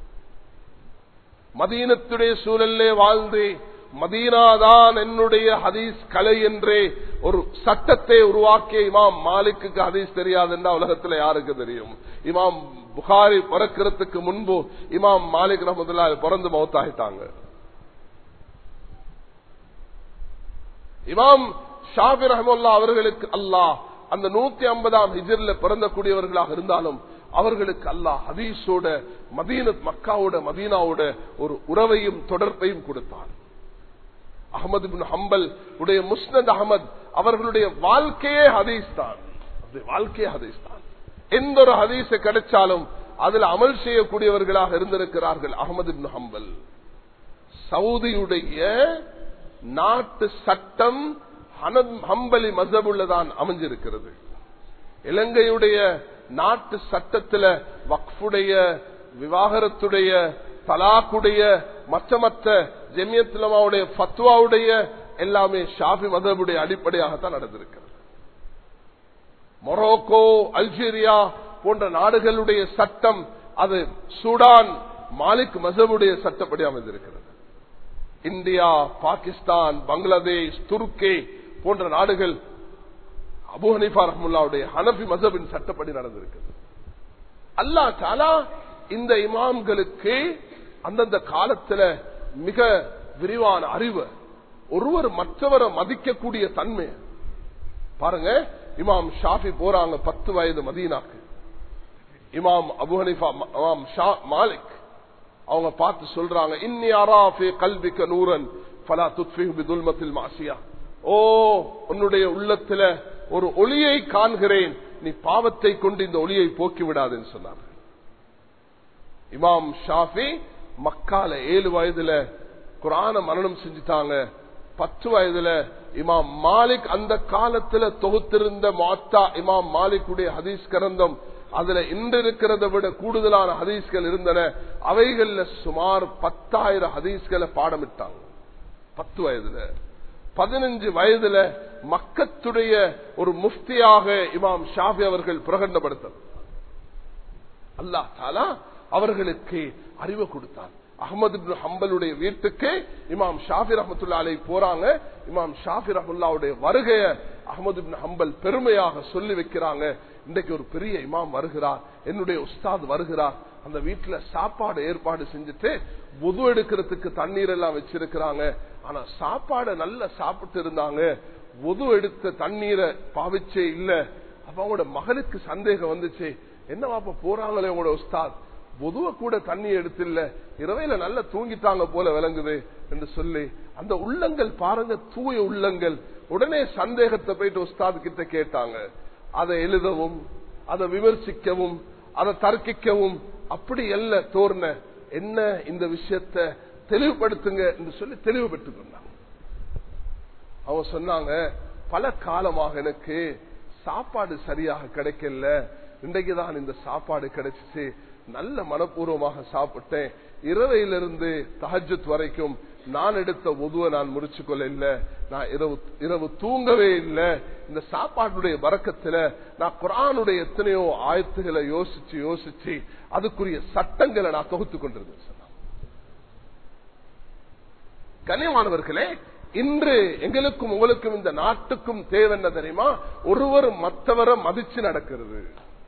மதீனத்துடைய சூழலே வாழ்ந்து மதீனாதான் என்னுடைய ஹதீஸ் கலை என்றே ஒரு சட்டத்தை உருவாக்கிய இமாம் மாலிக்கு ஹதீஸ் தெரியாது என்றா உலகத்துல யாருக்கு தெரியும் இமாம் புகாரி பிறக்கிறதுக்கு முன்பு இமாம் மாலிக் ரஹமதுல்லா பிறந்து மௌத்தாகிட்டாங்க இமாம் ஷாபி ரஹமுல்லா அவர்களுக்கு அல்லாஹ் அந்த நூத்தி ஐம்பதாம் ஹிஜர்ல பிறந்தக்கூடியவர்களாக இருந்தாலும் அவர்களுக்கு அல்லாஹ் ஹதீஸோட மதீனத் மக்காவோட மதீனாவோட ஒரு உறவையும் தொடர்பையும் கொடுத்தார் அகமது பின் ஹம்பல் உடைய முஸ்னத் அகமது அவர்களுடைய வாழ்க்கையே ஹதீஸ் தான் வாழ்க்கையே ஹதீஸ் தான் எந்த ஒரு ஹதீஸ கிடைச்சாலும் அதுல அமல் செய்யக்கூடியவர்களாக இருந்திருக்கிறார்கள் அகமது பின் ஹம்பல் சவுதியுடைய நாட்டு சட்டம் ஹம்பலி மசபுள்ளதான் அமைஞ்சிருக்கிறது இலங்கையுடைய நாட்டு சட்டத்துல வக்ஃபுடைய விவாகரத்துடைய தலாக்குடைய மற்ற மற்ற ஜெமியத்துலமாவுடைய பத்வாவுடைய எல்லாமே ஷாஃபி மதபுடைய அடிப்படையாகத்தான் நடந்திருக்கிறது மொரோக்கோ அல்ஜீரியா போன்ற நாடுகளுடைய சட்டம் அது சூடான் மாலிக் மசபுடைய சட்டப்படி அமைந்திருக்கிறது இந்தியா பாகிஸ்தான் பங்களாதேஷ் துருக்கே போன்ற நாடுகள் அபு ஹனீஃபா ரஹமுல்லாவுடைய ஹனபி மசபின் சட்டப்படி நடந்திருக்கிறது அல்லா தாலா இந்த இமாம்களுக்கு அந்தந்த காலத்துல மிக விரிவான அறிவு ஒருவர் மற்றவரை மதிக்கக்கூடிய தன்மை பாருங்க இமாம் ஷாஃபி போறாங்க பத்து வயது மதீனாக்கு இமாம் அபு ஹனிஃபா இமாம் ஷா மாலிக் அவங்க பார்த்து சொல்றாங்க இன்னி அராஃபி கல்விக்க நூரன் பலா துத்ஃபி துல்மத்தில் மாசியா ஓ உன்னுடைய உள்ளத்துல ஒரு ஒளியை காண்கிறேன் நீ பாவத்தை கொண்டு இந்த ஒளியை போக்கி விடாதுன்னு சொன்னார் இமாம் ஷாஃபி மக்கால ஏழு வயதுல குரான மரணம் செஞ்சுட்டாங்க பத்து வயதுல இமாம் மாலிக் அந்த காலத்துல தொகுத்திருந்த மாத்தா இமாம் மாலிக்குடைய ஹதீஸ் கரந்தம் அதுல இன்று இருக்கிறத விட கூடுதலான ஹதீஸ்கள் இருந்தன அவைகள்ல சுமார் பத்தாயிரம் ஹதீஸ்களை பாடமிட்டாங்க பத்து வயதுல பதினஞ்சு வயதுல மக்கத்துடைய ஒரு முஃப்தியாக இமாம் ஷாஃபி அவர்கள் பிரகண்டப்படுத்த அல்லா தாலா அவர்களுக்கு அறிவை கொடுத்தான் அகமது ஹம்பலுடைய வீட்டுக்கு இமாம் ஷாஃபி ரஹமத்துல்லா அலை போறாங்க இமாம் ஷாஃபி ரஹமுல்லாவுடைய வருகைய அகமது ஹம்பல் பெருமையாக சொல்லி வைக்கிறாங்க இன்றைக்கு ஒரு பெரிய இமாம் வருகிறார் என்னுடைய உஸ்தாத் வருகிறார் அந்த வீட்டுல சாப்பாடு ஏற்பாடு செஞ்சுட்டு புது எடுக்கிறதுக்கு தண்ணீர் எல்லாம் வச்சிருக்கிறாங்க ஆனா சாப்பாடு நல்லா சாப்பிட்டு இருந்தாங்க புது எடுத்த தண்ணீரை பாவிச்சே இல்ல அப்ப அவங்களோட மகனுக்கு சந்தேகம் வந்துச்சு என்னவாப்ப போறாங்களே உங்களோட உஸ்தாத் பொதுவ கூட தண்ணி எடுத்தில்ல இரவையில நல்லா தூங்கிட்டாங்க போல விளங்குது என்று சொல்லி அந்த உள்ளங்கள் பாருங்க தூய உள்ளங்கள் உடனே சந்தேகத்தை போயிட்டு உஸ்தாத் கிட்ட கேட்டாங்க அதை எழுதவும் அதை விமர்சிக்கவும் அதை தர்க்கிக்கவும் அப்படி அல்ல தோர்ன என்ன இந்த விஷயத்த தெளிவுபடுத்துங்க என்று சொல்லி தெளிவுபட்டு கொண்டாங்க அவங்க சொன்னாங்க பல காலமாக எனக்கு சாப்பாடு சரியாக கிடைக்கல இன்றைக்குதான் இந்த சாப்பாடு கிடைச்சிச்சு நல்ல மனப்பூர்வமாக சாப்பிட்டேன் இரவையிலிருந்து தஹஜத் வரைக்கும் நான் எடுத்த உதுவை நான் முடிச்சு கொள்ள இல்ல நான் இரவு இரவு தூங்கவே இல்லை இந்த சாப்பாட்டுடைய வரக்கத்துல நான் குரானுடைய எத்தனையோ ஆயத்துகளை யோசிச்சு யோசிச்சு அதுக்குரிய சட்டங்களை நான் தொகுத்து கொண்டிருந்தேன் கனியமானவர்களே இன்று எங்களுக்கும் உங்களுக்கும் இந்த நாட்டுக்கும் தேவை என்ன தெரியுமா ஒருவர் மற்றவரை மதிச்சு நடக்கிறது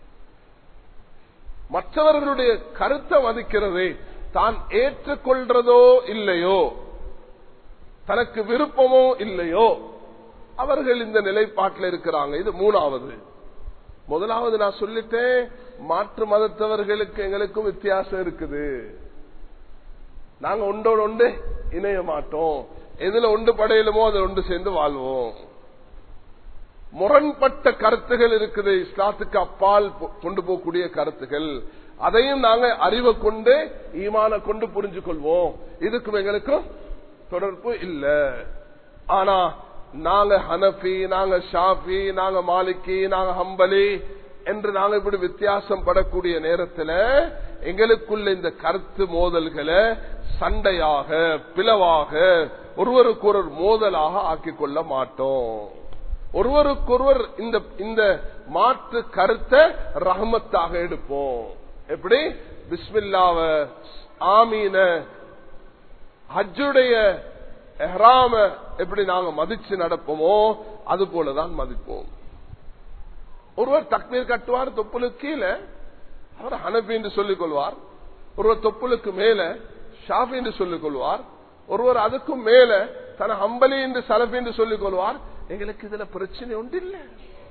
மற்றவர்களுடைய கருத்தை மதிக்கிறது தான் ஏற்றுக்கொள்றதோ இல்லையோ தனக்கு விருப்பமோ இல்லையோ அவர்கள் இந்த நிலைப்பாட்டில் இருக்கிறாங்க இது மூணாவது முதலாவது நான் சொல்லிட்டேன் மாற்று மதத்தவர்களுக்கு எங்களுக்கும் வித்தியாசம் இருக்குது நாங்க ஒன்றோடு ஒன்று இணைய மாட்டோம் எதுல ஒன்று படையிலுமோ அதில் ஒன்று சேர்ந்து வாழ்வோம் முரண்பட்ட கருத்துகள் இருக்குது இஸ்லாத்துக்கு அப்பால் கொண்டு போகக்கூடிய கருத்துகள் அதையும் நாங்க அறிவை கொண்டு ஈமான கொண்டு புரிஞ்சு கொள்வோம் இதுக்கும் எங்களுக்கும் தொடர்பு இல்ல ஆனா நாங்க ஹனபி நாங்க ஷாஃபி நாங்க மாலிகி நாங்க ஹம்பலி என்று நாங்க இப்படி வித்தியாசம் படக்கூடிய நேரத்தில் எங்களுக்குள்ள இந்த கருத்து மோதல்களை சண்டையாக பிளவாக ஒருவருக்கொருவர் மோதலாக ஆக்கிக் கொள்ள மாட்டோம் ஒருவருக்கொருவர் இந்த இந்த மாற்று கருத்தை ரஹமத்தாக எடுப்போம் எப்படி பிஸ்மில்லாவ ஆமீன ஹஜ்ஜுடைய எஹ்ராம எப்படி நாங்க மதிச்சு நடப்போமோ அது போலதான் மதிப்போம் ஒருவர் தக்மீர் கட்டுவார் தொப்புளுக்கு கீழே அவர் ஹனபி என்று சொல்லிக் கொள்வார் ஒருவர் தொப்புளுக்கு மேல ஷாஃபி என்று சொல்லிக் கொள்வார் ஒருவர் அதுக்கும் மேல தன ஹம்பலி என்று சலபி என்று சொல்லிக் கொள்வார் எங்களுக்கு இதுல பிரச்சனை ஒன்று இல்லை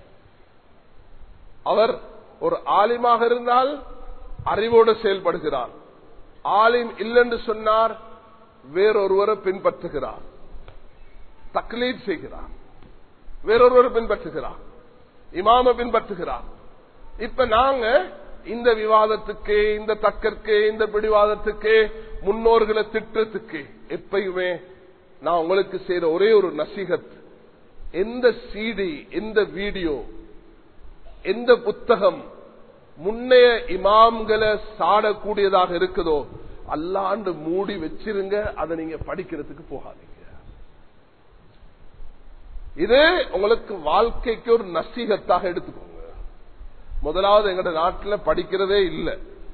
அவர் ஒரு ஆலிமாக இருந்தால் அறிவோடு செயல்படுகிறார் ஆலிம் இல்லென்று சொன்னார் வேறொருவரை பின்பற்றுகிறார் தக்லீட் செய்கிறார் வேறொருவரை பின்பற்றுகிறார் இமாம பின்பற்றுகிறார் இப்ப நாங்க இந்த விவாதத்துக்கு இந்த தக்கற்கு இந்த பிடிவாதத்துக்கு முன்னோர்களை திட்டத்துக்கு எப்பயுமே நான் உங்களுக்கு செய்யற ஒரே ஒரு நசிகத் எந்த சிடி எந்த வீடியோ எந்த புத்தகம் முன்னைய இமாம்களை சாடக்கூடியதாக இருக்குதோ அல்லாண்டு மூடி வச்சிருங்க அதை நீங்க படிக்கிறதுக்கு போகாதீங்க இது உங்களுக்கு வாழ்க்கைக்கு ஒரு நசீகத்தாக எடுத்துக்கோங்க முதலாவது எங்கட நாட்டில் படிக்கிறதே இல்லை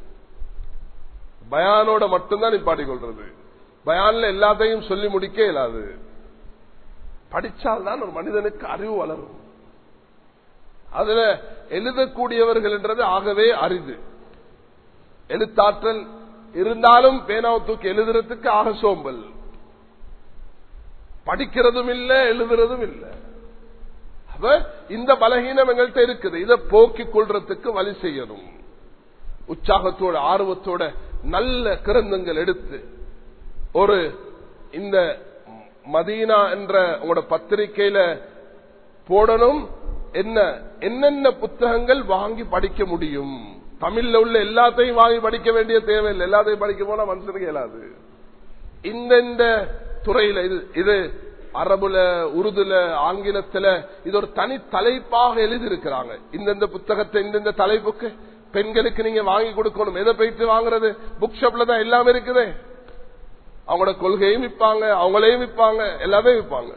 பயானோட மட்டும்தான் நீ பாடிக்கொள்றது பயான்ல எல்லாத்தையும் சொல்லி முடிக்க இயலாது படிச்சால்தான் ஒரு மனிதனுக்கு அறிவு வளரும் அதுல எழுதக்கூடியவர்கள் என்றது ஆகவே அரிது எழுத்தாற்றல் இருந்தாலும் பேனாவை தூக்கி எழுதுறதுக்கு ஆக சோம்பல் படிக்கிறதும் இல்ல எழுதுறதும் இல்ல அப்ப இந்த பலகீனம் எங்கள்கிட்ட இருக்குது இதை போக்கிக் கொள்றதுக்கு வழி செய்யணும் உற்சாகத்தோட ஆர்வத்தோட நல்ல கிரந்தங்கள் எடுத்து ஒரு இந்த மதீனா என்ற உங்களோட பத்திரிகையில போடணும் என்ன என்னென்ன புத்தகங்கள் வாங்கி படிக்க முடியும் தமிழ்ல உள்ள எல்லாத்தையும் வாங்கி படிக்க வேண்டிய தேவையில்லை எல்லாத்தையும் படிக்க போனா மனுஷனுக்கு இயலாது இந்தந்த துறையில இது இது அரபுல உருதுல ஆங்கிலத்துல இது ஒரு தனி தலைப்பாக எழுதியிருக்கிறாங்க இந்தந்த புத்தகத்தை இந்தந்த தலைப்புக்கு பெண்களுக்கு நீங்க வாங்கி கொடுக்கணும் எதை போயிட்டு வாங்குறது புக் ஷாப்ல தான் எல்லாமே இருக்குது அவங்களோட கொள்கையும் விற்பாங்க அவங்களையும் விற்பாங்க எல்லாமே விற்பாங்க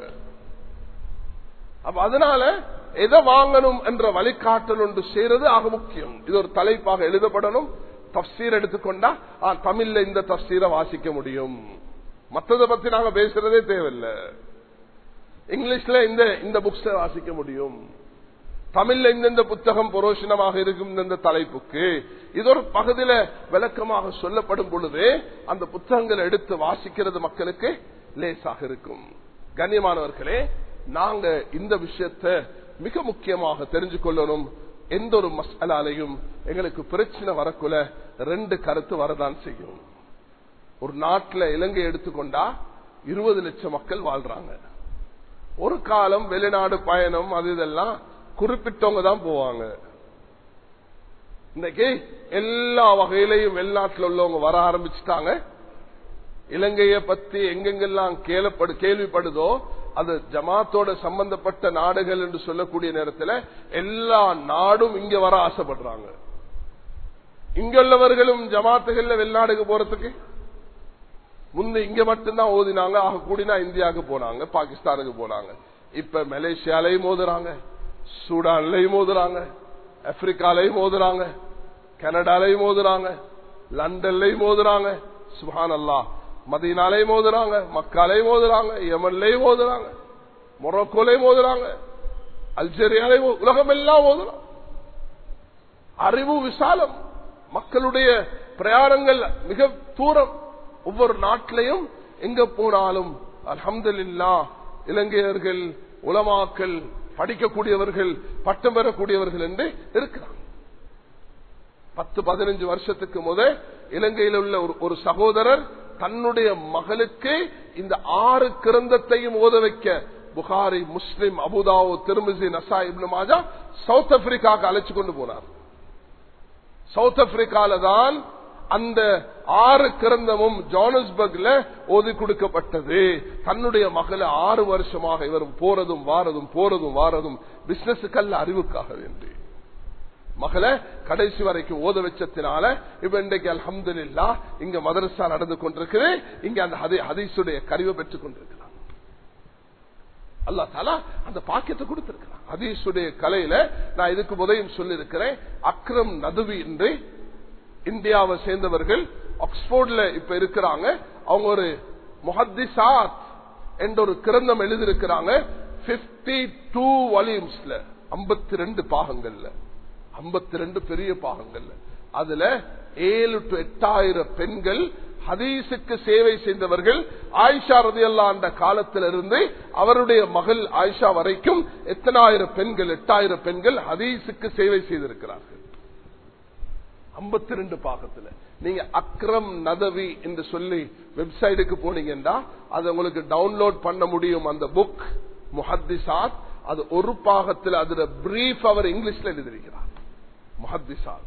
அப்ப அதனால எதை வாங்கணும் என்ற வழிகாட்டல் ஒன்று செய்யறது ஆக முக்கியம் இது ஒரு தலைப்பாக எழுதப்படணும் தப்சீர் எடுத்துக்கொண்டா ஆ, தமிழ்ல இந்த தப்சீரை வாசிக்க முடியும் மற்றதை பத்தி நாங்க பேசுறதே தேவையில்லை இங்கிலீஷ்ல இந்த இந்த புக்ஸ் வாசிக்க முடியும் தமிழ்ல இந்தந்த புத்தகம் புரோஷனமாக இருக்கும் இந்த தலைப்புக்கு இது ஒரு பகுதியில விளக்கமாக சொல்லப்படும் பொழுது அந்த புத்தகங்களை எடுத்து வாசிக்கிறது மக்களுக்கு லேசாக இருக்கும் கண்ணியமானவர்களே நாங்க இந்த விஷயத்தை மிக முக்கியமாக தெரிஞ்சு கொள்ளணும் எந்த ஒரு மசாலையும் எங்களுக்கு பிரச்சனை வரக்குள்ள ரெண்டு கருத்து வரதான் செய்யும் ஒரு நாட்டுல இலங்கை எடுத்துக்கொண்டா இருபது லட்சம் மக்கள் வாழ்றாங்க ஒரு காலம் வெளிநாடு பயணம் அது இதெல்லாம் குறிப்பிட்டவங்க தான் போவாங்க இன்னைக்கு எல்லா வகையிலையும் வெளிநாட்டில் உள்ளவங்க வர ஆரம்பிச்சுட்டாங்க இலங்கைய பத்தி எங்கெங்கெல்லாம் கேளப்படு கேள்விப்படுதோ அது ஜமாத்தோட சம்பந்தப்பட்ட நாடுகள் என்று சொல்லக்கூடிய நேரத்தில் எல்லா நாடும் இங்க வர ஆசைப்படுறாங்க இங்குள்ளவர்களும் ஜமாத்துகள்ல வெளிநாடுக்கு போறதுக்கு முன்ன இங்க மட்டும்தான் ஓதினாங்க ஆக கூடினா இந்தியாவுக்கு போனாங்க பாகிஸ்தானுக்கு போனாங்க இப்ப மலேசியாலையும் மோதுறாங்க சூடான்லயும் மோதுறாங்க ஆப்பிரிக்காலையும் மோதுறாங்க கனடாலையும் மோதுறாங்க லண்டன்லயும் மோதுறாங்க சுஹான் அல்லா மதீனாலையும் மோதுறாங்க மக்காலையும் மோதுறாங்க யமன்லையும் மோதுறாங்க மொரோக்கோலையும் மோதுறாங்க அல்ஜேரியாலையும் மோ- உலகம் எல்லாம் மோதுறாங்க அறிவு விசாலம் மக்களுடைய பிரயாணங்கள் மிக தூரம் ஒவ்வொரு நாட்டிலையும் எங்க போனாலும் அல்ஹம்துலில்லா இலங்கையர்கள் உலமாக்கள் படிக்கக்கூடியவர்கள் பட்டம் பெறக்கூடியவர்கள் என்று இருக்கிறாங்க பத்து பதினஞ்சு வருஷத்துக்கு முத இலங்கையில் உள்ள ஒரு- ஒரு சகோதரர் தன்னுடைய மகளுக்கு இந்த ஆறு கிரந்தத்தையும் ஓத வைக்க Bukhari Muslim Abu Dawud Tirmidhi Nasai Ibn Majah South ஆப்பிரிக்காவுக்கு அழைச்சு கொண்டு போனார் சவுத் ஆப்பிரிக்கால தான் அந்த ஆறு கிரந்தமும் ஜோனஸ்பர்க்ல ஓதி கொடுக்கப்பட்டது தன்னுடைய மகளை ஆறு வருஷமாக இவர் போறதும் வாரதும் போறதும் வாரதும் பிசினஸுக்கல்ல அறிவுக்காக வேண்டி மகளை கடைசி வரைக்கும் ஓத வச்சத்தினால இப்ப இன்றைக்கு அல்ஹம்துலில்லா இங்க மதரசா நடந்து கொண்டிருக்குது இங்க அந்த ஹதி- ஹதீஸுடைய கருவை பெற்றுக் கொண்டிருக்கிறார் அல்லா தாலா அந்த பாக்கியத்தை கொடுத்திருக்கிறான் ஹதீஸுடைய கலையில நான் இதுக்கு முதலையும் சொல்லியிருக்கிறேன் அக்ரம் நதுவி என்று இந்தியாவை சேர்ந்தவர்கள் ஆக்ஸ்போர்ட்ல இப்ப இருக்கிறாங்க அவங்க ஒரு முஹத்திசாத் என்ற ஒரு கிரந்தம் எழுதியிருக்கிறாங்க 52 டூ வால்யூம்ஸ்ல ஐம்பத்தி ரெண்டு பாகங்கள்ல ஐம்பத்தி ரெண்டு பெரிய பாகங்கள்ல அதுல ஏழு டு எட்டாயிரம் பெண்கள் ஹதீஸுக்கு சேவை செய்தவர்கள் ஆயிஷா ரதி அந்த காலத்திலிருந்து அவருடைய மகள் ஆயிஷா வரைக்கும் எத்தனாயிரம் பெண்கள் எட்டாயிரம் பெண்கள் ஹதீஸுக்கு சேவை செய்திருக்கிறார்கள் ஐம்பத்தி ரெண்டு பாகத்துல நீங்க அக்ரம் நதவி என்று சொல்லி வெப்சைட்டுக்கு போனீங்கன்னா அதை உங்களுக்கு டவுன்லோட் பண்ண முடியும் அந்த புக் முஹத்திசாத் அது ஒரு பாகத்தில் அதுல பிரீஃப் அவர் இங்கிலீஷ்ல எழுதியிருக்கிறார் முஹத்திசாத்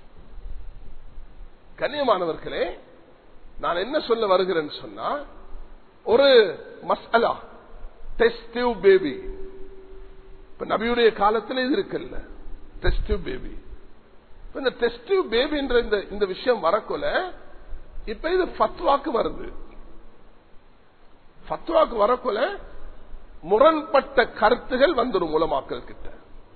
கண்ணியமானவர்களே நான் என்ன சொல்ல வருகிறேன்னு சொன்னா ஒரு மசாலா டெஸ்டிவ் பேபி இப்ப நபியுடைய காலத்துல இது இருக்குல்ல டெஸ்டிவ் பேபி இப்ப இந்த டெஸ்டிவ் பேபின்ற இந்த இந்த விஷயம் வரக்குல இப்ப இது ஃபத்வாக்கு வருது ஃபத்வாக்கு வரக்குல முரண்பட்ட கருத்துகள் வந்துடும் மூலமாக்கல் கிட்ட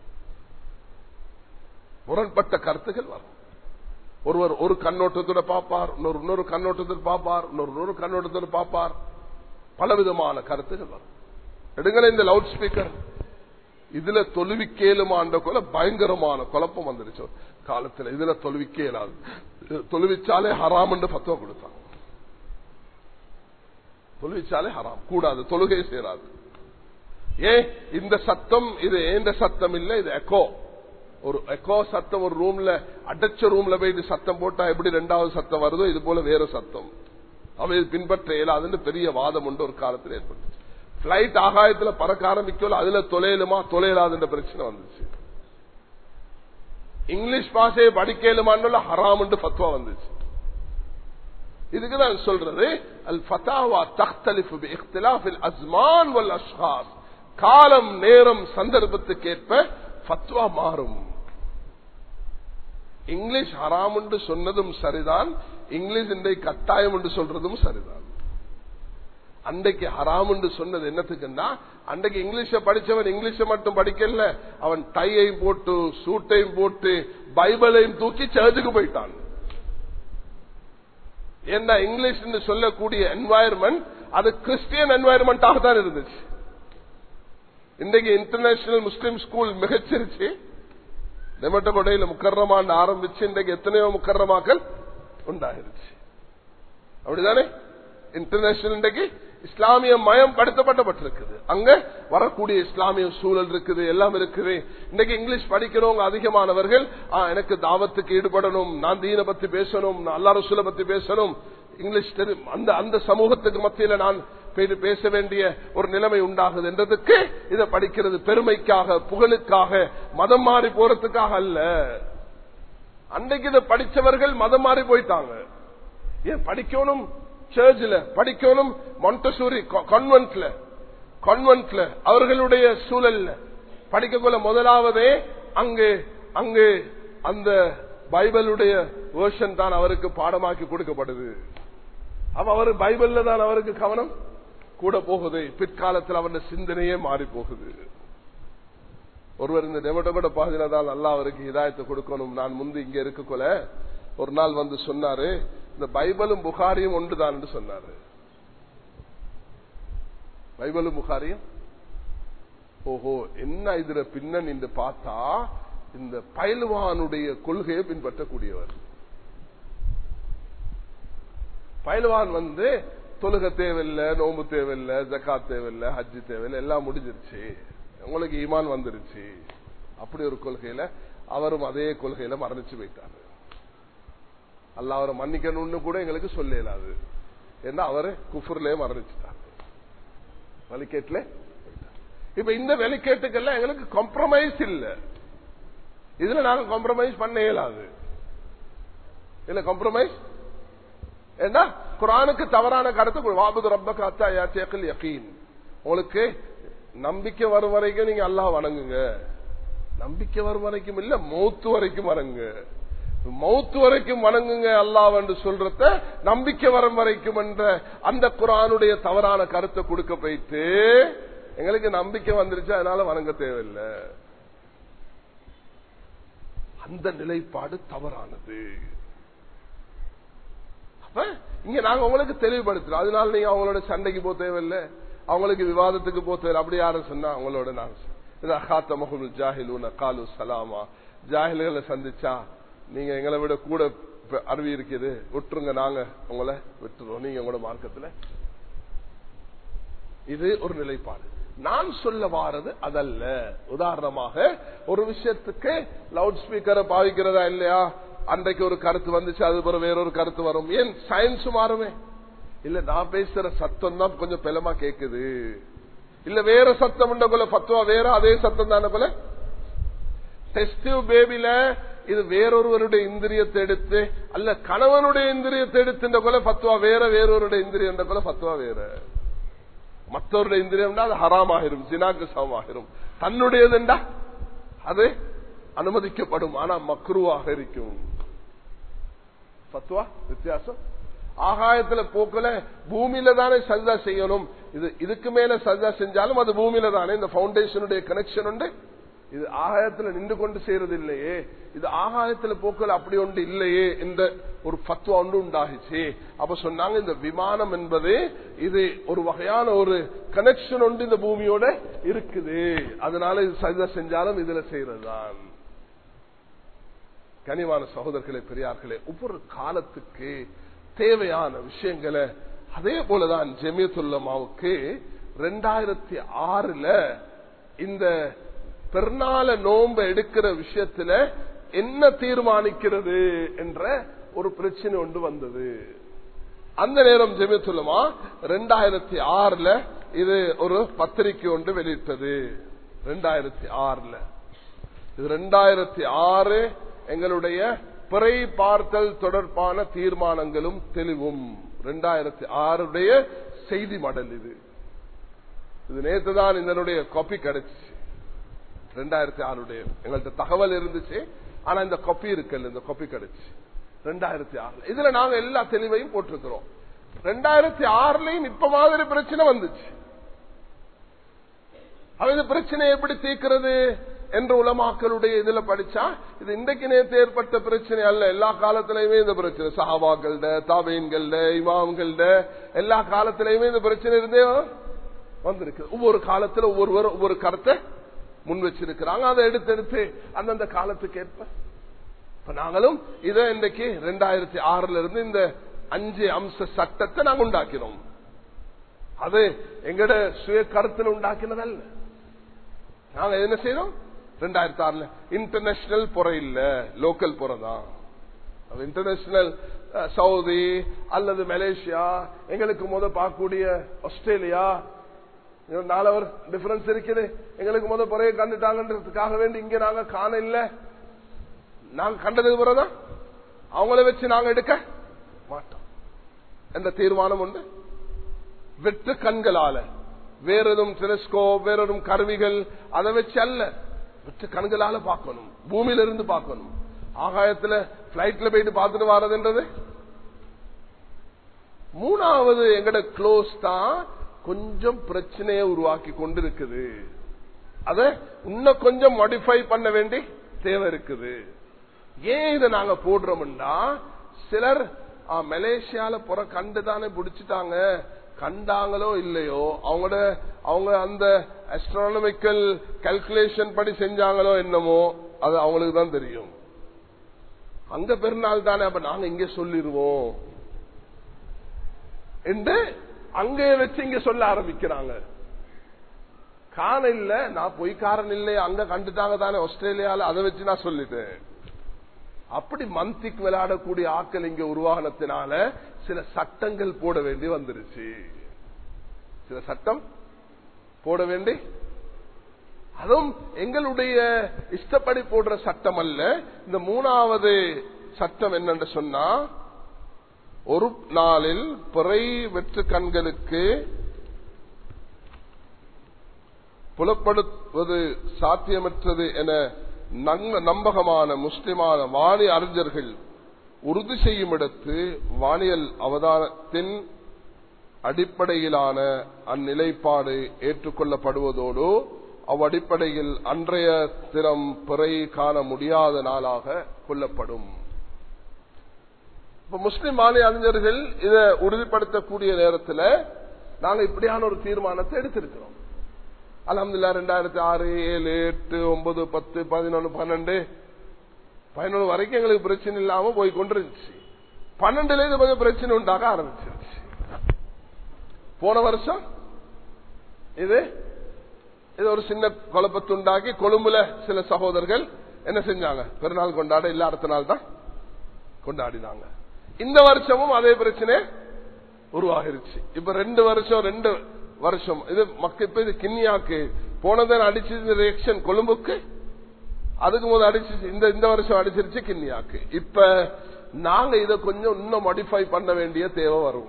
முரண்பட்ட கருத்துகள் வரும் ஒருவர் ஒரு கண்ணோட்டத்தோட பார்ப்பார் இன்னொரு இன்னொரு கண்ணோட்டத்தில் பார்ப்பார் இன்னொரு இன்னொரு கண்ணோட்டத்தில் பார்ப்பார் பலவிதமான கருத்துகள் வரும் எடுங்களேன் இந்த லவுட் ஸ்பீக்கர் இதுல தொழுவிக்கேலுமாண்ட கொல பயங்கரமான குழப்பம் வந்துருச்சு காலத்துல இதுல தொழுவிக்கே இயலாது தொழுவிச்சாலே ஹராம் என்று பத்துவ கொடுத்தாங்க தொழுவிச்சாலே ஹராம் கூடாது தொழுகை சேராது ஏன் இந்த சத்தம் இது ஏந்த சத்தம் இல்ல இது எக்கோ ஒரு எக்கோ சத்தம் ஒரு ரூம்ல அடைச்ச ரூம்ல போயிட்டு சத்தம் போட்டா எப்படி ரெண்டாவது சத்தம் வருதோ இது போல வேற சத்தம் அவை பின்பற்ற இயலாதுன்னு பெரிய வாதம் உண்டு ஒரு காலத்தில் ஏற்பட்டு பிளைட் ஆகாயத்துல பறக்க ஆரம்பிக்கல அதுல தொலையலுமா தொலையலாதுன்ற பிரச்சனை வந்துச்சு இங்கிலீஷ் பாஷையை படிக்கலுமான ஹராம் ஃபத்வா வந்துச்சு இதுக்குதான் சொல்றது அல் ஃபதாவா தக்தலிஃபு பி இக்திலாஃபில் அஸ்மான் வல் அஷ்ஹாஸ் காலம் நேரம் சந்தர்ப்பத்துக்கேற்ப ஃபத்வா மாறும் இங்கிலீஷ் ஹராம் என்று சொன்னதும் சரிதான் இங்கிலீஷ் இன்றைக்கு கட்டாயம் என்று சொல்றதும் சரிதான் அன்றைக்கு ஹராம் என்று சொன்னது என்னத்துக்குன்னா அன்றைக்கு இங்கிலீஷ படிச்சவன் இங்கிலீஷ மட்டும் படிக்கல அவன் டையையும் போட்டு சூட்டையும் போட்டு பைபிளையும் தூக்கி சர்ச்சுக்கு போயிட்டான் என்ன இங்கிலீஷ் சொல்லக்கூடிய என்வாயர்மெண்ட் அது கிறிஸ்டியன் என்வாயர்மெண்டாக தான் இருந்துச்சு இன்றைக்கு இன்டர்நேஷனல் முஸ்லீம் ஸ்கூல் மிகச்சிருச்சு நெமட்டகொடையில முக்கரமான ஆரம்பிச்சு இன்றைக்கு எத்தனையோ முக்கரமாக்கள் உண்டாயிருச்சு அப்படிதானே இன்டர்நேஷனல் இன்றைக்கு இஸ்லாமிய மயம் படுத்தப்பட்டப்பட்டிருக்குது அங்க வரக்கூடிய இஸ்லாமிய சூழல் இருக்குது எல்லாம் இருக்குது இன்னைக்கு இங்கிலீஷ் படிக்கிறவங்க அதிகமானவர்கள் எனக்கு தாவத்துக்கு ஈடுபடணும் நான் தீன பத்தி பேசணும் நான் அல்லா ரசூலை பத்தி பேசணும் இங்கிலீஷ் அந்த அந்த சமூகத்துக்கு மத்தியில நான் பேச வேண்டிய ஒரு நிலைமை உண்டாகுது என்றதுக்கு இதை படிக்கிறது பெருமைக்காக புகழுக்காக மதம் மாறி போறதுக்காக அல்ல அன்றைக்கு இதை படிச்சவர்கள் மதம் மாறி போயிட்டாங்க ஏன் படிக்கணும் சர்ச்சில் படிக்கணும் மொண்டசூரி கான்வென்ட்ல கான்வென்ட்ல அவர்களுடைய சூழல்ல படிக்கக்குள்ள முதலாவதே அங்கு அங்கு அந்த பைபிளுடைய வேர்ஷன் தான் அவருக்கு பாடமாக்கி கொடுக்கப்படுது அப்ப அவர் பைபிள்ல தான் அவருக்கு கவனம் கூட போகுது பிற்காலத்தில் அவருடைய சிந்தனையே மாறி போகுது ஒருவர் இந்த டெமட்டோட பாதினதால் நல்லா அவருக்கு இதாயத்தை கொடுக்கணும் நான் முந்து இங்க இருக்கக்குள்ள ஒரு நாள் வந்து சொன்னாரு இந்த பைபிளும் புகாரியும் ஒன்றுதான் என்று சொன்னாரு பைபிளும் புகாரியும் ஓஹோ என்ன இதுல பின்னன் என்று பார்த்தா இந்த பயில்வானுடைய கொள்கையை பின்பற்றக்கூடியவர் பயில்வான் வந்து தொழுக தேவையில்லை நோம்பு தேவையில்லை ஜக்காத் தேவையில்லை ஹஜ்ஜி தேவையில்லை எல்லாம் முடிஞ்சிருச்சு உங்களுக்கு ஈமான் வந்துருச்சு அப்படி ஒரு கொள்கையில அவரும் அதே கொள்கையில மரணிச்சு போயிட்டாரு அல்ல அவரை மன்னிக்கணும்னு கூட எங்களுக்கு சொல்ல இயலாது ஏன்னா அவரு குஃபுர்லயே மரணிச்சுட்டார் வலிக்கேட்ல இப்ப இந்த வெளிக்கேட்டுக்கெல்லாம் எங்களுக்கு காம்ப்ரமைஸ் இல்ல இதுல நாங்க காம்ப்ரமைஸ் பண்ண இயலாது இல்ல காம்ப்ரமைஸ் ஏன்னா குரானுக்கு தவறான கருத்து வாபுது ரப்ப காத்தா யாச்சேக்கல் யகீன் உங்களுக்கு நம்பிக்கை வரும் வரைக்கும் நீங்க அல்லாஹ் வணங்குங்க நம்பிக்கை வரும் வரைக்கும் இல்ல மௌத்து வரைக்கும் வணங்கு மௌத்து வரைக்கும் வணங்குங்க அல்லாஹ் என்று சொல்றத நம்பிக்கை வரும் வரைக்கும் என்ற அந்த குரானுடைய தவறான கருத்தை கொடுக்க போயிட்டு எங்களுக்கு நம்பிக்கை வந்துருச்சு அதனால வணங்க தேவையில்லை அந்த நிலைப்பாடு தவறானது அப்ப இங்க நாங்க உங்களுக்கு தெளிவுபடுத்துறோம் அதனால நீங்க அவங்களோட சண்டைக்கு போக தேவையில்லை அவங்களுக்கு விவாதத்துக்கு போக தேவை அப்படி யாரும் சொன்னா அவங்களோட நான் ஜாஹிலூன காலு சலாமா ஜாஹில்களை சந்திச்சா நீங்க எங்களை விட கூட அருவி இருக்குது விட்டுருங்க நாங்க உங்களை விட்டுருவோம் நீங்க உங்களோட மார்க்கத்துல இது ஒரு நிலைப்பாடு நான் சொல்ல வாரது அதல்ல உதாரணமாக ஒரு விஷயத்துக்கு லவுட் ஸ்பீக்கரை பாவிக்கிறதா இல்லையா அன்றைக்கு ஒரு கருத்து வந்துச்சு அது பிறகு வேறொரு கருத்து வரும் ஏன் சயின்ஸ் மாறுமே இல்ல நான் பேசுற சத்தம் தான் கொஞ்சம் பெலமா கேக்குது இல்ல வேற சத்தம் போல பத்துவா வேற அதே சத்தம் தானே போல டெஸ்டிவ் பேபில இது வேறொருவருடைய இந்திரியத்தை எடுத்து அல்ல கணவனுடைய இந்திரியத்தை எடுத்துன்ற போல பத்துவா வேற வேறொருடைய இந்திரியம் போல பத்துவா வேற மற்றவருடைய இந்திரியம்னா அது ஹராமாகிரும் சினாக்கு சமமாகிரும் தன்னுடையதுண்டா அது அனுமதிக்கப்படும் ஆனா மக்ருவாக இருக்கும் பத்துவா வித்தியாசம் ஆகாயத்துல போக்கல பூமியில தானே சஜா செய்யணும் இது இதுக்கு மேல சஜா செஞ்சாலும் அது பூமியில தானே இந்த பவுண்டேஷனுடைய கனெக்ஷன் உண்டு இது ஆகாயத்துல நின்று கொண்டு செய்யறது இல்லையே இது ஆகாயத்துல போக்கல் அப்படி ஒன்று இல்லையே என்ற ஒரு பத்துவா ஒன்று உண்டாகிச்சு அப்ப சொன்னாங்க இந்த விமானம் என்பது இது ஒரு வகையான ஒரு கனெக்ஷன் ஒன்று இந்த பூமியோட இருக்குது அதனால இது சஜா செஞ்சாலும் இதுல செய்யறதுதான் கனிவான சகோதரர்களே பெரியார்களே ஒவ்வொரு காலத்துக்கு தேவையான விஷயங்களை அதே போலதான் ஜெமியத்துல்லமாவுக்கு ரெண்டாயிரத்தி ஆறுல இந்த பெருநாள நோம்ப எடுக்கிற விஷயத்துல என்ன தீர்மானிக்கிறது என்ற ஒரு பிரச்சனை ஒன்று வந்தது அந்த நேரம் ஜெமியத்துல்லமா ரெண்டாயிரத்தி ஆறுல இது ஒரு பத்திரிகை ஒன்று வெளியிட்டது ரெண்டாயிரத்தி ஆறுல இது ரெண்டாயிரத்தி ஆறு எங்களுடைய பிறை பார்த்தல் தொடர்பான தீர்மானங்களும் தெளிவும் ரெண்டாயிரத்தி ஆறுடைய செய்தி மடல் இது இது நேற்று தான் இதனுடைய காப்பி கிடைச்சிச்சு ரெண்டாயிரத்தி ஆறுடைய எங்கள்கிட்ட தகவல் இருந்துச்சு ஆனா இந்த காப்பி இருக்குல்ல இந்த காப்பி கிடைச்சு ரெண்டாயிரத்தி ஆறுல இதுல நாங்க எல்லா தெளிவையும் போட்டிருக்கிறோம் ரெண்டாயிரத்தி ஆறுலயும் இப்ப மாதிரி பிரச்சனை வந்துச்சு அவ இந்த பிரச்சனையை எப்படி தீர்க்கிறது என்ற உலமாக்களுடைய இதுல படிச்சா இது இன்றைக்கு நேற்று ஏற்பட்ட பிரச்சனை அல்ல எல்லா காலத்திலயுமே இந்த பிரச்சனை சஹாபாக்கள்ட தாபீன்கள்ட இமாம்கள்ட எல்லா காலத்திலயுமே இந்த பிரச்சனை இருந்தே வந்திருக்கு ஒவ்வொரு காலத்துல ஒவ்வொருவர் ஒவ்வொரு கருத்தை முன் வச்சிருக்கிறாங்க அதை எடுத்து எடுத்து அந்தந்த காலத்துக்கு ஏற்ப இப்ப நாங்களும் இதை இன்றைக்கு ரெண்டாயிரத்தி ஆறுல இருந்து இந்த அஞ்சு அம்ச சட்டத்தை நாங்க உண்டாக்கினோம் அது எங்கட சுய கருத்துல உண்டாக்கினதல்ல நாங்க என்ன செய்யறோம் ரெண்டாயிரத்தி ஆறுல இன்டர்நேஷனல் புறை இல்ல லோக்கல் புறை தான் இன்டர்நேஷனல் சவுதி அல்லது மலேசியா எங்களுக்கு முத பார்க்கக்கூடிய ஆஸ்திரேலியா நாலவர் டிஃபரன்ஸ் இருக்குது எங்களுக்கு முத புறையை கண்டுட்டாங்கன்றதுக்காக வேண்டி இங்க நாங்க காண இல்ல நாங்க கண்டது புறதான் அவங்கள வச்சு நாங்க எடுக்க மாட்டோம் எந்த தீர்மானம் உண்டு வெற்று கண்களால வேற எதுவும் டெலிஸ்கோப் வேற எதுவும் கருவிகள் அதை வச்சு அல்ல வெற்று கண்களால பார்க்கணும் பூமியில இருந்து பார்க்கணும் ஆகாயத்துல பிளைட்ல போயிட்டு பார்த்துட்டு வர்றதுன்றது மூணாவது எங்கட க்ளோஸ் தான் கொஞ்சம் பிரச்சனையை உருவாக்கி கொண்டிருக்குது அத இன்னும் கொஞ்சம் மாடிஃபை பண்ண வேண்டி தேவை இருக்குது ஏன் இதை நாங்க போடுறோம்னா சிலர் மலேசியால புற கண்டுதானே பிடிச்சிட்டாங்க கண்டாங்களோ இல்லையோ அவங்களோட அவங்க அந்த அஸ்ட்ரானமிக்கல் கல்குலேஷன் படி செஞ்சாங்களோ என்னமோ அது அவங்களுக்கு தான் தெரியும் அங்க பெருநாள் தானே அப்ப நாங்க இங்க சொல்லிடுவோம் என்று அங்கே வச்சு இங்க சொல்ல ஆரம்பிக்கிறாங்க காண இல்ல நான் பொய்க்காரன் இல்லை அங்க கண்டுட்டாங்க தானே ஆஸ்திரேலியால அதை வச்சு நான் சொல்லிட்டேன் அப்படி மந்திக் விளையாடக்கூடிய ஆக்கள் இங்க உருவாகனத்தினால சில சட்டங்கள் போட வேண்டி வந்துருச்சு சில சட்டம் போட வேண்டி அதுவும் எங்களுடைய இஷ்டப்படி போடுற சட்டம் அல்ல இந்த மூணாவது சட்டம் என்னன்னு சொன்னா ஒரு நாளில் பிறை வெற்று கண்களுக்கு புலப்படுத்துவது சாத்தியமற்றது என நம்பகமான முஸ்லிமான வாணி அறிஞர்கள் உறுதி செய்யும் இடத்து வானியல் அவதானத்தின் அடிப்படையிலான அந்நிலைப்பாடு ஏற்றுக்கொள்ளப்படுவதோடு அவ்வடிப்படையில் அன்றைய திறம் பிறை காண முடியாத நாளாக கொள்ளப்படும் இப்ப முஸ்லிம் மாநில அறிஞர்கள் இதை உறுதிப்படுத்தக்கூடிய நேரத்தில் நாங்க இப்படியான ஒரு தீர்மானத்தை எடுத்திருக்கிறோம் அலமதுல்லா ரெண்டாயிரத்தி ஆறு ஏழு எட்டு ஒன்பது பத்து பதினொன்னு பன்னெண்டு பதினொன்று வரைக்கும் எங்களுக்கு பிரச்சனை இல்லாம போய் கொண்டிருந்துச்சு பன்னெண்டுல இது கொஞ்சம் பிரச்சனை உண்டாக ஆரம்பிச்சிருச்சு போன வருஷம் இது இது ஒரு சின்ன குழப்பத்தை உண்டாக்கி கொழும்புல சில சகோதரர்கள் என்ன செஞ்சாங்க பெருநாள் கொண்டாட இல்ல அடுத்த நாள் தான் கொண்டாடினாங்க இந்த வருஷமும் அதே பிரச்சனை உருவாகிருச்சு இப்ப ரெண்டு வருஷம் ரெண்டு வருஷம் இது மக்கள் இப்ப இது கிண்ணியாக்கு போனதான் அடிச்சு ரியாக்ஷன் கொழும்புக்கு அதுக்கு முதல் அடிச்சு இந்த இந்த வருஷம் அடிச்சிருச்சு கிண்ணியாக்கு இப்ப நாங்க இதை கொஞ்சம் இன்னும் மாடிஃபை பண்ண வேண்டிய தேவை வரும்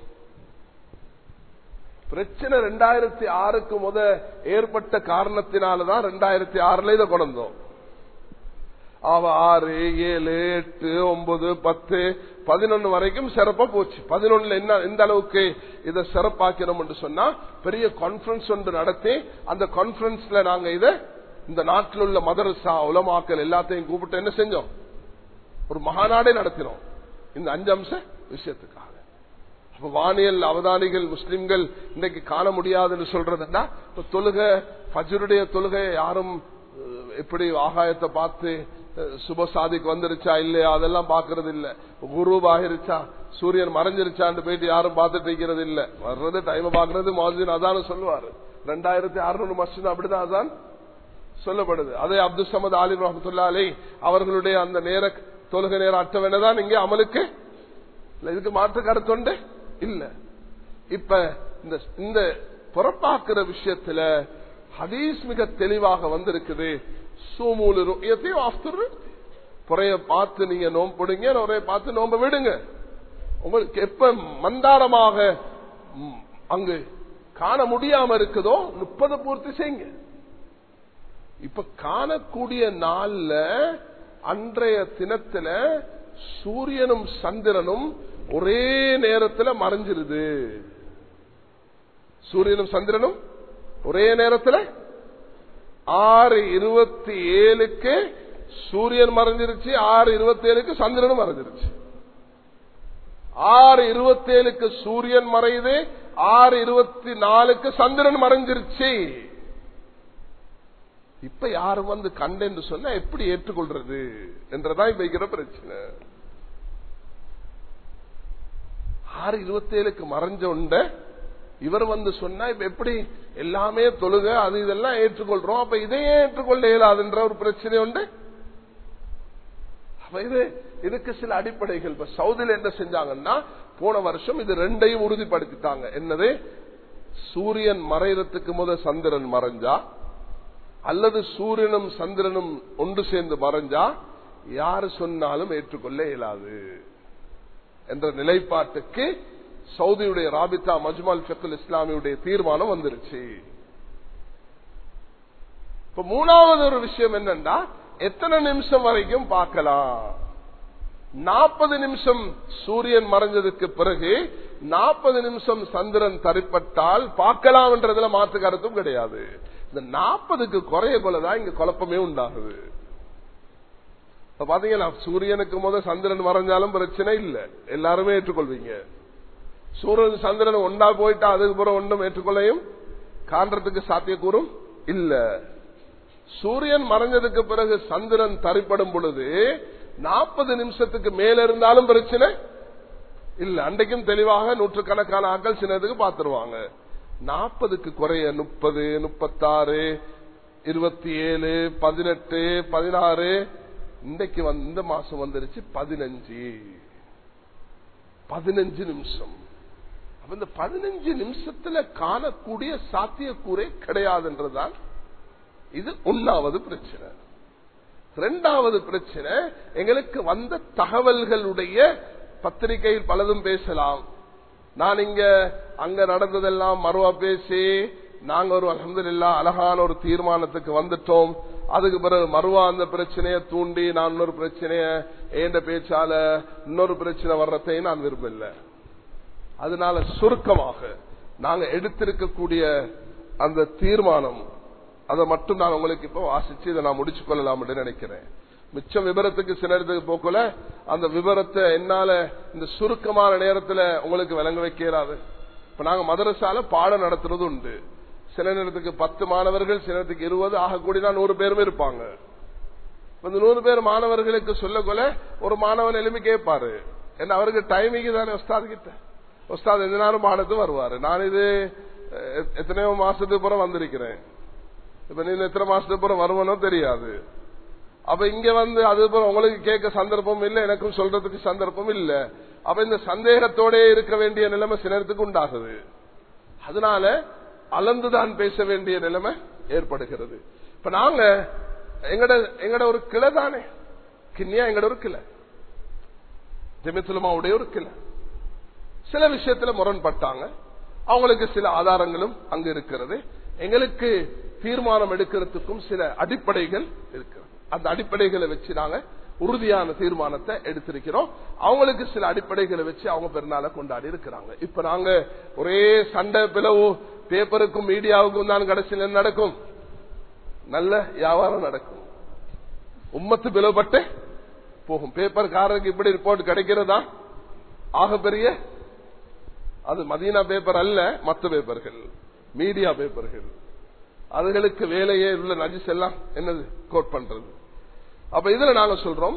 பிரச்சனை ரெண்டாயிரத்தி ஆறுக்கு முத ஏற்பட்ட காரணத்தினாலதான் ரெண்டாயிரத்தி ஆறுல இதை கொண்டோம் அவ ஆறு ஏழு எட்டு ஒன்பது பத்து பதினொன்னு வரைக்கும் சிறப்பா போச்சு பதினொன்னுல என்ன எந்த அளவுக்கு இதை சிறப்பாக்கிறோம் என்று சொன்னா பெரிய கான்பரன்ஸ் ஒன்று நடத்தி அந்த கான்பரன்ஸ்ல நாங்க இத இந்த நாட்டில் உள்ள மதரசா உலமாக்கல் எல்லாத்தையும் கூப்பிட்டு என்ன செஞ்சோம் ஒரு மகாநாடே நடத்தினோம் இந்த அஞ்சு அம்ச விஷயத்துக்காக அப்ப வானியல் அவதானிகள் முஸ்லிம்கள் இன்னைக்கு காண முடியாதுன்னு சொல்றதுன்னா இப்ப தொழுகை ஃபஜருடைய தொழுகை யாரும் எப்படி ஆகாயத்தை பார்த்து சுபசாதிக்கு வந்துருச்சா இல்லையா அதெல்லாம் பாக்குறது இல்ல குரூப் ஆகிருச்சா சூரியன் மறைஞ்சிருச்சான்னு போயிட்டு யாரும் பார்த்துட்டு இருக்கிறது இல்ல வர்றது டைம் பாக்குறது மோசின் அதான் சொல்லுவாரு ரெண்டாயிரத்தி அறுநூறு மஸ்ஜித் அப்படிதான் அதான் சொல்லப்படுது அதே அப்துல் சமத் அலி ரஹமத்துல்லா அலி அவர்களுடைய அந்த நேர தொழுகை நேர அட்டவணைதான் இங்கே அமலுக்கு இதுக்கு மாற்று கருத்துண்டு இல்ல இப்ப இந்த இந்த புறப்பாக்குற விஷயத்துல ஹதீஸ் மிக தெளிவாக வந்திருக்குது புறைய பார்த்து நீங்க நோம்பிடுங்க நுரைய பார்த்து நோம்ப விடுங்க உங்களுக்கு எப்ப மந்தாரமாக ம், அங்கு காண முடியாம இருக்குதோ முப்பது பூர்த்தி செய்யுங்க இப்ப காணக்கூடிய நாள்ல அன்றைய தினத்துல சூரியனும் சந்திரனும் ஒரே நேரத்துல மறைஞ்சிருது சூரியனும் சந்திரனும் ஒரே நேரத்துல ஆறு இருபத்தி ஏழுக்கு சூரியன் மறைஞ்சிருச்சு ஆறு இருபத்தி ஏழுக்கு சந்திரனும் மறைஞ்சிருச்சு ஆறு இருபத்தி ஏழுக்கு சூரியன் மறையுது ஆறு இருபத்தி நாலுக்கு சந்திரன் மறைஞ்சிருச்சு இப்ப யாரும் வந்து கண்டென்று சொன்னா எப்படி ஏற்றுக்கொள்றது என்றதான் இப்ப இருக்கிற பிரச்சனை ஆறு இருபத்தி ஏழுக்கு மறைஞ்ச உண்ட இவர் வந்து சொன்னா இப்ப எப்படி எல்லாமே தொழுக அது இதெல்லாம் ஏற்றுக்கொள்றோம் அப்ப இதையே ஏற்றுக்கொள்ள இயலாதுன்ற ஒரு பிரச்சனை உண்டு அப்ப இது இதுக்கு சில அடிப்படைகள் இப்ப சவுதியில் என்ன செஞ்சாங்கன்னா போன வருஷம் இது ரெண்டையும் உறுதிப்படுத்திட்டாங்க என்னது சூரியன் மறைறதுக்கு முத சந்திரன் மறைஞ்சா அல்லது சூரியனும் சந்திரனும் ஒன்று சேர்ந்து மறைஞ்சா யாரு சொன்னாலும் ஏற்றுக்கொள்ள இயலாது என்ற நிலைப்பாட்டுக்கு சவுதியுடைய ராபிதா மஜ்மால் ஃபெக்குல் இஸ்லாமியுடைய தீர்மானம் வந்துருச்சு இப்ப மூணாவது ஒரு விஷயம் என்னன்னா எத்தனை நிமிஷம் வரைக்கும் பார்க்கலாம் நாற்பது நிமிஷம் சூரியன் மறைஞ்சதுக்கு பிறகு நாற்பது நிமிஷம் சந்திரன் தரிப்பட்டால் பார்க்கலாம் என்றதுல மாற்று கருத்தும் கிடையாது இந்த நாற்பதுக்கு குறைய போலதான் இங்க குழப்பமே உண்டாகுது இப்ப பாத்தீங்கன்னா சூரியனுக்கு முத சந்திரன் மறைஞ்சாலும் பிரச்சனை இல்ல எல்லாருமே ஏற்றுக்கொள்வீங்க சூரியன் சந்திரன் ஒன்னா போயிட்டா அதுக்கு பிறகு ஒன்றும் ஏற்றுக்கொள்ளையும் காண்றதுக்கு சாத்தியக்கூறும் இல்ல சூரியன் மறைஞ்சதுக்கு பிறகு சந்திரன் தரிப்படும் பொழுது நாற்பது நிமிஷத்துக்கு மேல இருந்தாலும் பிரச்சனை இல்ல அன்றைக்கும் தெளிவாக நூற்றுக்கணக்கான ஆக்கள் சின்னதுக்கு பாத்துருவாங்க நாற்பதுக்கு குறைய முப்பது முப்பத்தாறு இருபத்தி ஏழு பதினெட்டு பதினாறு இன்றைக்கு வந்து இந்த மாசம் வந்துருச்சு பதினஞ்சு பதினஞ்சு நிமிஷம் அப்ப இந்த பதினஞ்சு நிமிஷத்துல காணக்கூடிய சாத்தியக்கூறே கிடையாதுன்றதுதான் இது ஒன்னாவது பிரச்சனை ரெண்டாவது பிரச்சனை எங்களுக்கு வந்த தகவல்களுடைய பத்திரிகையில் பலதும் பேசலாம் நான் இங்க அங்க நடந்ததெல்லாம் மறுவா பேசி நாங்க ஒரு அலமதுல்லா அழகான ஒரு தீர்மானத்துக்கு வந்துட்டோம் அதுக்கு பிறகு மறுவா அந்த பிரச்சனையை தூண்டி நான் இன்னொரு பிரச்சனைய ஏண்ட பேச்சால இன்னொரு பிரச்சனை வர்றதை நான் விரும்பல அதனால சுருக்கமாக நாங்க எடுத்திருக்கக்கூடிய அந்த தீர்மானம் அதை மட்டும் நான் உங்களுக்கு இப்ப வாசிச்சு இதை நான் முடிச்சு கொள்ளலாம் நினைக்கிறேன் மிச்சம் விவரத்துக்கு சில இடத்துக்கு போக்கல அந்த விவரத்தை என்னால இந்த சுருக்கமான நேரத்துல உங்களுக்கு விளங்க வைக்கிறாது இப்ப நாங்க மதரசால பாடம் நடத்துறது உண்டு சில நேரத்துக்கு பத்து மாணவர்கள் சில நேரத்துக்கு இருபது ஆகக்கூடியதா நூறு பேரும் இருப்பாங்க இந்த நூறு பேர் மாணவர்களுக்கு சொல்லக்கொள்ள ஒரு மாணவன் எலும்பி கேட்பாரு என்ன அவருக்கு டைமிங் தானே உஸ்தாது கிட்ட உஸ்தாத் எந்த நேரம் பாடத்து வருவாரு நான் இது எத்தனையோ மாசத்துக்கு புறம் வந்திருக்கிறேன் இப்ப நீங்க எத்தனை மாசத்துக்கு புறம் வருவனோ தெரியாது அப்ப இங்க வந்து அது உங்களுக்கு கேட்க சந்தர்ப்பம் இல்லை எனக்கும் சொல்றதுக்கு சந்தர்ப்பம் இல்ல அப்ப இந்த சந்தேகத்தோட இருக்க வேண்டிய நிலைமை சிலருக்கு உண்டாகுது அதனால அளந்துதான் பேச வேண்டிய நிலைமை ஏற்படுகிறது இப்ப நாங்க எங்கட எங்கட ஒரு கிளை தானே கிண்ணியா எங்கட ஒரு கிளை ஜெமித்துலமாவுடைய ஒரு கிளை சில விஷயத்துல முரண்பட்டாங்க அவங்களுக்கு சில ஆதாரங்களும் அங்கு இருக்கிறது எங்களுக்கு தீர்மானம் எடுக்கிறதுக்கும் சில அடிப்படைகள் இருக்கிறது அந்த அடிப்படைகளை வச்சு நாங்க உறுதியான தீர்மானத்தை எடுத்திருக்கிறோம் அவங்களுக்கு சில அடிப்படைகளை வச்சு அவங்க பெருநாளை கொண்டாடி இருக்கிறாங்க இப்ப நாங்க ஒரே சண்டை பிளவு பேப்பருக்கும் மீடியாவுக்கும் தான் கடைசியில் நடக்கும் நல்ல வியாபாரம் நடக்கும் உம்மத்து பிளவுபட்டு போகும் பேப்பர்காரருக்கு இப்படி ரிப்போர்ட் கிடைக்கிறதா ஆக பெரிய அது மதீனா பேப்பர் அல்ல மத்த பேப்பர்கள் மீடியா பேப்பர்கள் அதுகளுக்கு வேலையே உள்ள நஜிஸ் எல்லாம் என்னது கோட் பண்றது அப்ப இதுல நாங்க சொல்றோம்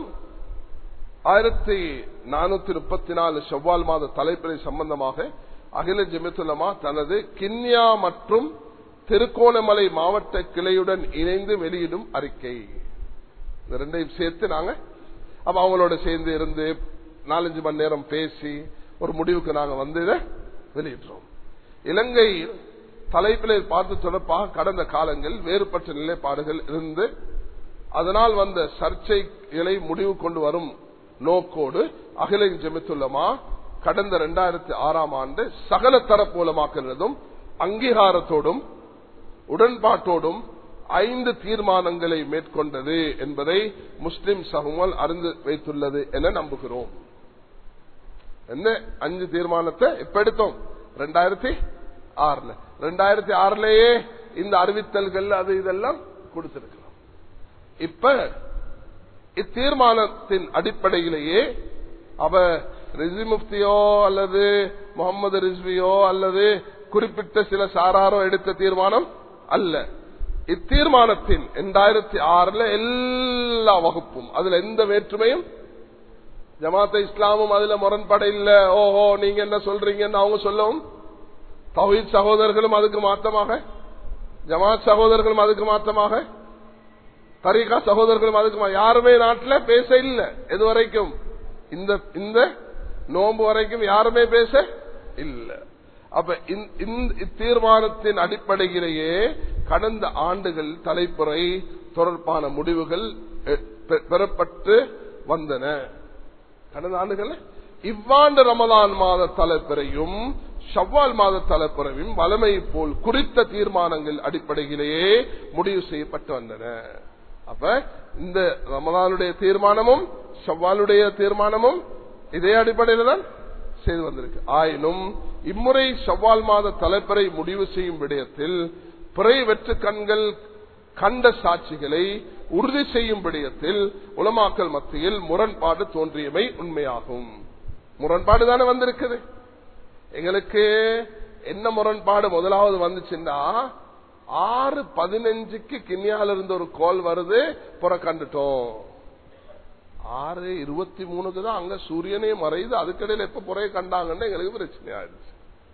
ஆயிரத்தி நானூத்தி முப்பத்தி நாலு செவ்வால் மாத தலைப்பிலை சம்பந்தமாக அகில ஜெமித்துலமா தனது கிண்ணியா மற்றும் திருக்கோணமலை மாவட்ட கிளையுடன் இணைந்து வெளியிடும் அறிக்கை இந்த ரெண்டையும் சேர்த்து நாங்க அப்ப அவங்களோட சேர்ந்து இருந்து நாலஞ்சு மணி நேரம் பேசி ஒரு முடிவுக்கு நாங்க வந்து இதை வெளியிடுறோம் இலங்கை தலைப்பிலை பார்த்து தொடர்பாக கடந்த காலங்கள் வேறுபட்ட நிலைப்பாடுகள் இருந்து அதனால் வந்த சர்ச்சைகளை முடிவு கொண்டு வரும் நோக்கோடு அகில ஜெமித்துள்ளமா கடந்த இரண்டாயிரத்தி ஆறாம் ஆண்டு சகல தரப்பூலமாக்குறதும் அங்கீகாரத்தோடும் உடன்பாட்டோடும் ஐந்து தீர்மானங்களை மேற்கொண்டது என்பதை முஸ்லிம் சமூகம் அறிந்து வைத்துள்ளது என நம்புகிறோம் என்ன அஞ்சு தீர்மானத்தை எப்ப எடுத்தோம் ரெண்டாயிரத்தி ஆறுல ரெண்டாயிரத்தி ஆறுலயே இந்த அறிவித்தல்கள் அது இதெல்லாம் கொடுத்திருக்கிறோம் இப்ப இத்தீர்மானத்தின் அடிப்படையிலேயே அவ ரிசி முப்தியோ அல்லது முகமது ரிஸ்வியோ அல்லது குறிப்பிட்ட சில சாராரோ எடுத்த தீர்மானம் அல்ல இத்தீர்மானத்தின் இரண்டாயிரத்தி ஆறுல எல்லா வகுப்பும் அதுல எந்த வேற்றுமையும் ஜமாத்த இஸ்லாமும் அதுல முரண்பட இல்ல ஓஹோ நீங்க என்ன சொல்றீங்கன்னு அவங்க சொல்லவும் தௌஹீத் சகோதரர்களும் அதுக்கு மாற்றமாக ஜமாத் சகோதரர்களும் அதுக்கு மாற்றமாக தரீகா சகோதரர்களும் அதுக்கு யாருமே நாட்டில் பேச இல்ல எது வரைக்கும் இந்த இந்த நோன்பு வரைக்கும் யாருமே பேச இல்ல அப்ப இத்தீர்மானத்தின் அடிப்படையிலேயே கடந்த ஆண்டுகள் தலைப்புறை தொடர்பான முடிவுகள் பெறப்பட்டு வந்தன கடந்த ஆண்டுகள் இவ்வாண்டு ரமதான் மாத தலைப்பிறையும் ஷவ்வால் மாத தலைப்புறையும் வளமை போல் குறித்த தீர்மானங்கள் அடிப்படையிலேயே முடிவு செய்யப்பட்டு வந்தன அப்ப இந்த ரமதானுடைய தீர்மானமும் ஷவ்வாலுடைய தீர்மானமும் இதே அடிப்படையில் தான் செய்து வந்திருக்கு ஆயினும் இம்முறை ஷவ்வால் மாத தலைப்பறை முடிவு செய்யும் விடயத்தில் பிறை வெற்று கண்கள் கண்ட சாட்சிகளை உறுதி செய்யும் விடயத்தில் உலமாக்கல் மத்தியில் முரண்பாடு தோன்றியமை உண்மையாகும் முரண்பாடு தானே வந்திருக்குது எங்களுக்கு என்ன முரண்பாடு முதலாவது வந்துச்சுன்னா ஆறு பதினஞ்சுக்கு கிண்ணியால இருந்து ஒரு கோல் வருது புறக்கண்டுட்டோம் ஆறு இருபத்தி மூணுக்கு தான் அங்க சூரியனே மறையுது அதுக்கடையில் எப்ப புறைய கண்டாங்கன்னு எங்களுக்கு பிரச்சனை ஆயிடுச்சு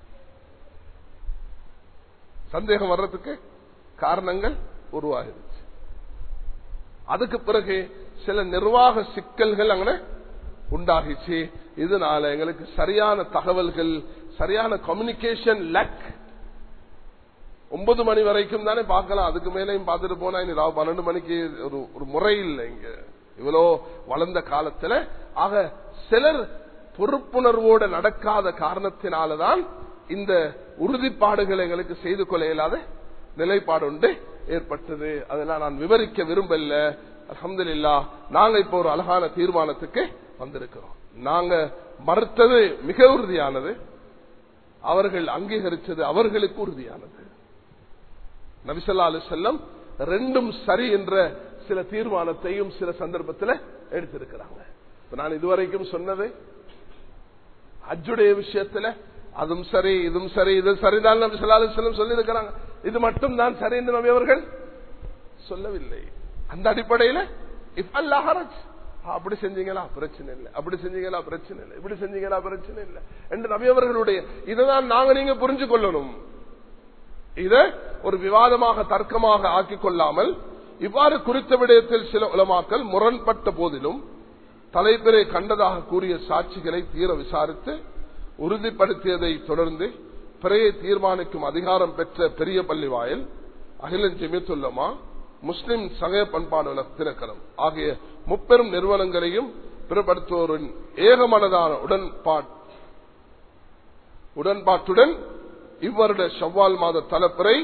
சந்தேகம் வர்றதுக்கு காரணங்கள் உருவாகிருச்சு அதுக்கு பிறகு சில நிர்வாக சிக்கல்கள் அங்கே உண்டாகிச்சு இதனால எங்களுக்கு சரியான தகவல்கள் சரியான கம்யூனிகேஷன் லக் ஒன்பது மணி வரைக்கும் தானே பார்க்கலாம் அதுக்கு மேலேயும் பார்த்துட்டு போனா இனி ராவு பன்னெண்டு மணிக்கு ஒரு ஒரு முறை இல்லை இங்க இவ்வளோ வளர்ந்த காலத்துல ஆக சிலர் பொறுப்புணர்வோடு நடக்காத காரணத்தினாலதான் இந்த உறுதிப்பாடுகள் எங்களுக்கு செய்து கொள்ள இயலாத நிலைப்பாடு உண்டு ஏற்பட்டது அதெல்லாம் நான் விவரிக்க விரும்பல அலமதுல்லா நாங்க இப்ப ஒரு அழகான தீர்மானத்துக்கு வந்திருக்கிறோம் நாங்க மறுத்தது மிக உறுதியானது அவர்கள் அங்கீகரித்தது அவர்களுக்கு உறுதியானது நபிசல்லா அலி செல்லம் ரெண்டும் சரி என்ற சில தீர்மானத்தையும் சில சந்தர்ப்பத்தில் எடுத்திருக்கிறாங்க நான் இதுவரைக்கும் சொன்னது அஜுடைய விஷயத்துல அதுவும் சரி இதுவும் சரி இது சரிதான் நபி சொல்லா அலிஸ்லம் சொல்லி இருக்கிறாங்க இது மட்டும் தான் சரி என்று நபி அவர்கள் சொல்லவில்லை அந்த அடிப்படையில இப் அல்லாஹரஜ் அப்படி செஞ்சீங்களா பிரச்சனை இல்லை அப்படி செஞ்சீங்களா பிரச்சனை இல்லை இப்படி செஞ்சீங்களா பிரச்சனை இல்லை என்று நபி அவர்களுடைய இதுதான் நாங்க நீங்க புரிஞ்சு கொள்ளணும் இத ஒரு விவாதமாக தர்க்கமாக ஆக்கிக் கொள்ளாமல் இவ்வாறு குறித்த விடயத்தில் சில உலமாக்கள் முரண்பட்ட போதிலும் தலைப்பிறை கண்டதாக கூறிய சாட்சிகளை தீர விசாரித்து உறுதிப்படுத்தியதை தொடர்ந்து பிறையை தீர்மானிக்கும் அதிகாரம் பெற்ற பெரிய பள்ளி வாயில் அகிலன் ஜெமித்துல்லமா முஸ்லிம் சமய பண்பாடு தினக்கரம் ஆகிய முப்பெரும் நிறுவனங்களையும் பிறப்படுத்துவோரின் ஏகமனதான உடன்பாட் உடன்பாட்டுடன் இவ்வருட செவ்வால் மாத தலைப்பிறை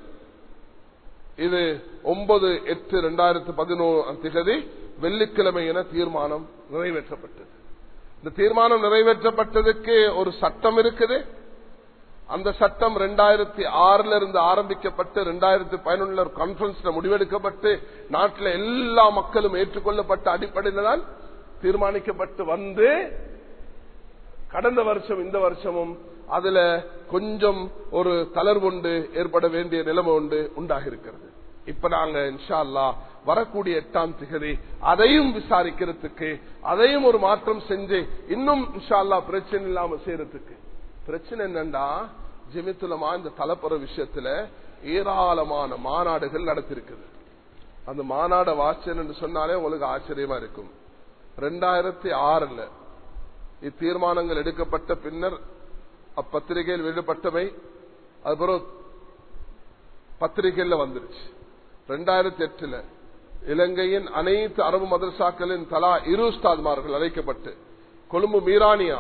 இது ஒன்பது எட்டு இரண்டாயிரத்தி பதினோரு திகதி வெள்ளிக்கிழமை என தீர்மானம் நிறைவேற்றப்பட்டது இந்த தீர்மானம் நிறைவேற்றப்பட்டதுக்கு ஒரு சட்டம் இருக்குது அந்த சட்டம் ரெண்டாயிரத்தி ஆறுல இருந்து ஆரம்பிக்கப்பட்டு ரெண்டாயிரத்தி பதினொன்னுல ஒரு கான்பரன்ஸ்ல முடிவெடுக்கப்பட்டு நாட்டில் எல்லா மக்களும் ஏற்றுக்கொள்ளப்பட்ட அடிப்படையில் தான் தீர்மானிக்கப்பட்டு வந்து கடந்த வருஷம் இந்த வருஷமும் அதுல கொஞ்சம் ஒரு தளர்வுண்டு ஏற்பட வேண்டிய நிலைமை உண்டு உண்டாகி இருக்கிறது இப்ப நாங்க இன்ஷா அல்லா வரக்கூடிய எட்டாம் திகதி அதையும் விசாரிக்கிறதுக்கு அதையும் ஒரு மாற்றம் செஞ்சு இன்னும் இன்ஷா அல்லா பிரச்சனை இல்லாம செய்யறதுக்கு பிரச்சனை என்னண்டா ஜெமித்துலமா இந்த தலைப்புற விஷயத்துல ஏராளமான மாநாடுகள் நடத்திருக்குது அந்த மாநாட வாச்சன் என்று சொன்னாலே உங்களுக்கு ஆச்சரியமா இருக்கும் ரெண்டாயிரத்தி ஆறுல இத்தீர்மானங்கள் எடுக்கப்பட்ட பின்னர் அப்பத்திரிகையில் வெளியிடப்பட்டவை அதுபோல பத்திரிகையில வந்துருச்சு ரெண்டாயிரத்தி எட்டுல இலங்கையின் அனைத்து அரபு மதரசாக்களின் தலா இரு உஸ்தாத்மார்கள் அழைக்கப்பட்டு கொழும்பு மீரானியா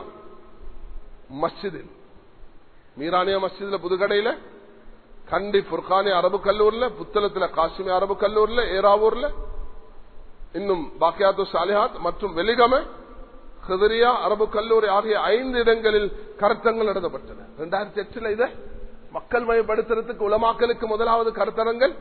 மஸ்ஜிதில் மீரானியா மஸ்ஜித்ல புதுக்கடையில கண்டி புர்கானி அரபு கல்லூர்ல புத்தளத்துல காசிமி அரபு கல்லூர்ல ஏராவூர்ல இன்னும் பாக்கியாத்து சாலிஹாத் மற்றும் வெலிகம ஹிதரியா அரபு கல்லூரி ஆகிய ஐந்து இடங்களில் கருத்தங்கள் நடத்தப்பட்டன இரண்டாயிரத்தி எட்டுல இத மக்கள் மயப்படுத்துறதுக்கு உலமாக்கலுக்கு முதலாவது கருத்தரங்கள்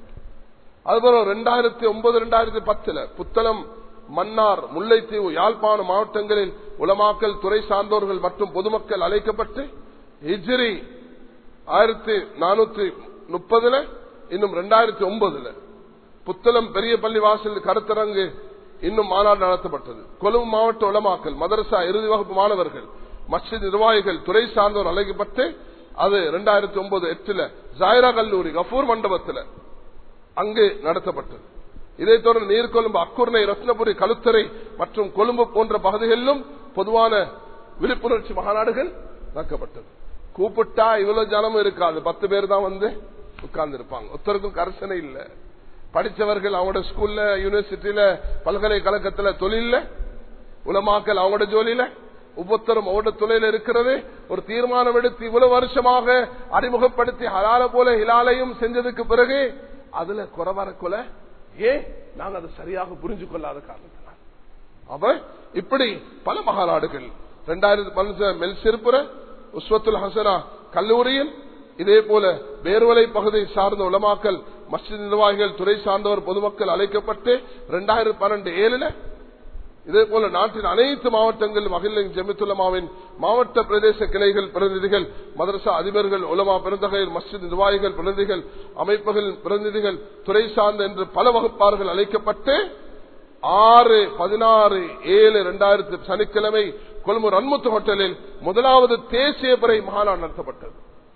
அதுபோல ரெண்டாயிரத்தி ஒன்பது ரெண்டாயிரத்தி பத்துல புத்தளம் மன்னார் முல்லைத்தீவு யாழ்ப்பாணம் மாவட்டங்களில் உலமாக்கல் துறை சார்ந்தோர்கள் மற்றும் பொதுமக்கள் அழைக்கப்பட்டு ஹிஜ்ரி ஆயிரத்தி நானூத்தி முப்பதுல இன்னும் ரெண்டாயிரத்தி ஒன்பதுல புத்தளம் பெரிய பள்ளி வாசல் கருத்தரங்கு இன்னும் மாநாடு நடத்தப்பட்டது கொழும்பு மாவட்ட உலமாக்கல் மதரசா இறுதி வகுப்பு மாணவர்கள் மஸ்ஜித் நிர்வாகிகள் துறை சார்ந்தோர் அழைக்கப்பட்டு அது ரெண்டாயிரத்தி ஒன்பது எட்டுல ஜாயிரா கல்லூரி கபூர் மண்டபத்தில் அங்கு நடத்தப்பட்டது இதைத் தொடர்ந்து நீர்கொழும்பு அக்குர்ணை ரத்னபுரி கழுத்தரை மற்றும் கொழும்பு போன்ற பகுதிகளிலும் பொதுவான விழிப்புணர்ச்சி மாநாடுகள் நடக்கப்பட்டது கூப்பிட்டா இவ்வளவு ஜனமும் இருக்காது பத்து பேர் தான் வந்து உட்கார்ந்து இருப்பாங்க ஒருத்தருக்கும் கரசனை இல்ல படிச்சவர்கள் அவங்களோட ஸ்கூல்ல யூனிவர்சிட்டியில பல்கலைக்கழகத்துல தொழில உலமாக்கல் அவங்களோட ஜோலியில ஒவ்வொருத்தரும் அவரோட தொழில இருக்கிறது ஒரு தீர்மானம் எடுத்து இவ்வளவு வருஷமாக அறிமுகப்படுத்தி ஹலால போல ஹிலாலையும் செஞ்சதுக்கு பிறகு அதுல குறவரக்குல ஏன் நாங்க அதை சரியாக புரிஞ்சு கொள்ளாத காரணத்தினால் அவ இப்படி பல மகாநாடுகள் இரண்டாயிரத்தி பதினஞ்சு மெல் சிறுப்புற உஸ்வத்துல் ஹசனா கல்லூரியில் இதே போல வேர்வலை பகுதியை சார்ந்த உலமாக்கல் மஸ்ஜித் நிர்வாகிகள் துறை சார்ந்தவர் பொதுமக்கள் அழைக்கப்பட்டு இரண்டாயிரத்தி பன்னெண்டு ஏழுல இதே போல நாட்டின் அனைத்து மாவட்டங்களிலும் அகில ஜெமித்துலமாவின் மாவட்ட பிரதேச கிளைகள் பிரதிநிதிகள் மதரசா அதிபர்கள் உலமா பெருந்தகையில் மஸ்ஜித் நிர்வாகிகள் பிரதிநிதிகள் அமைப்புகள் பிரதிநிதிகள் துறை சார்ந்த என்று பல வகுப்பார்கள் அழைக்கப்பட்டு ஆறு பதினாறு ஏழு இரண்டாயிரத்தி சனிக்கிழமை கொழும்பு ரன்முத்து ஹோட்டலில் முதலாவது தேசிய பிறை மாநாடு நடத்தப்பட்டது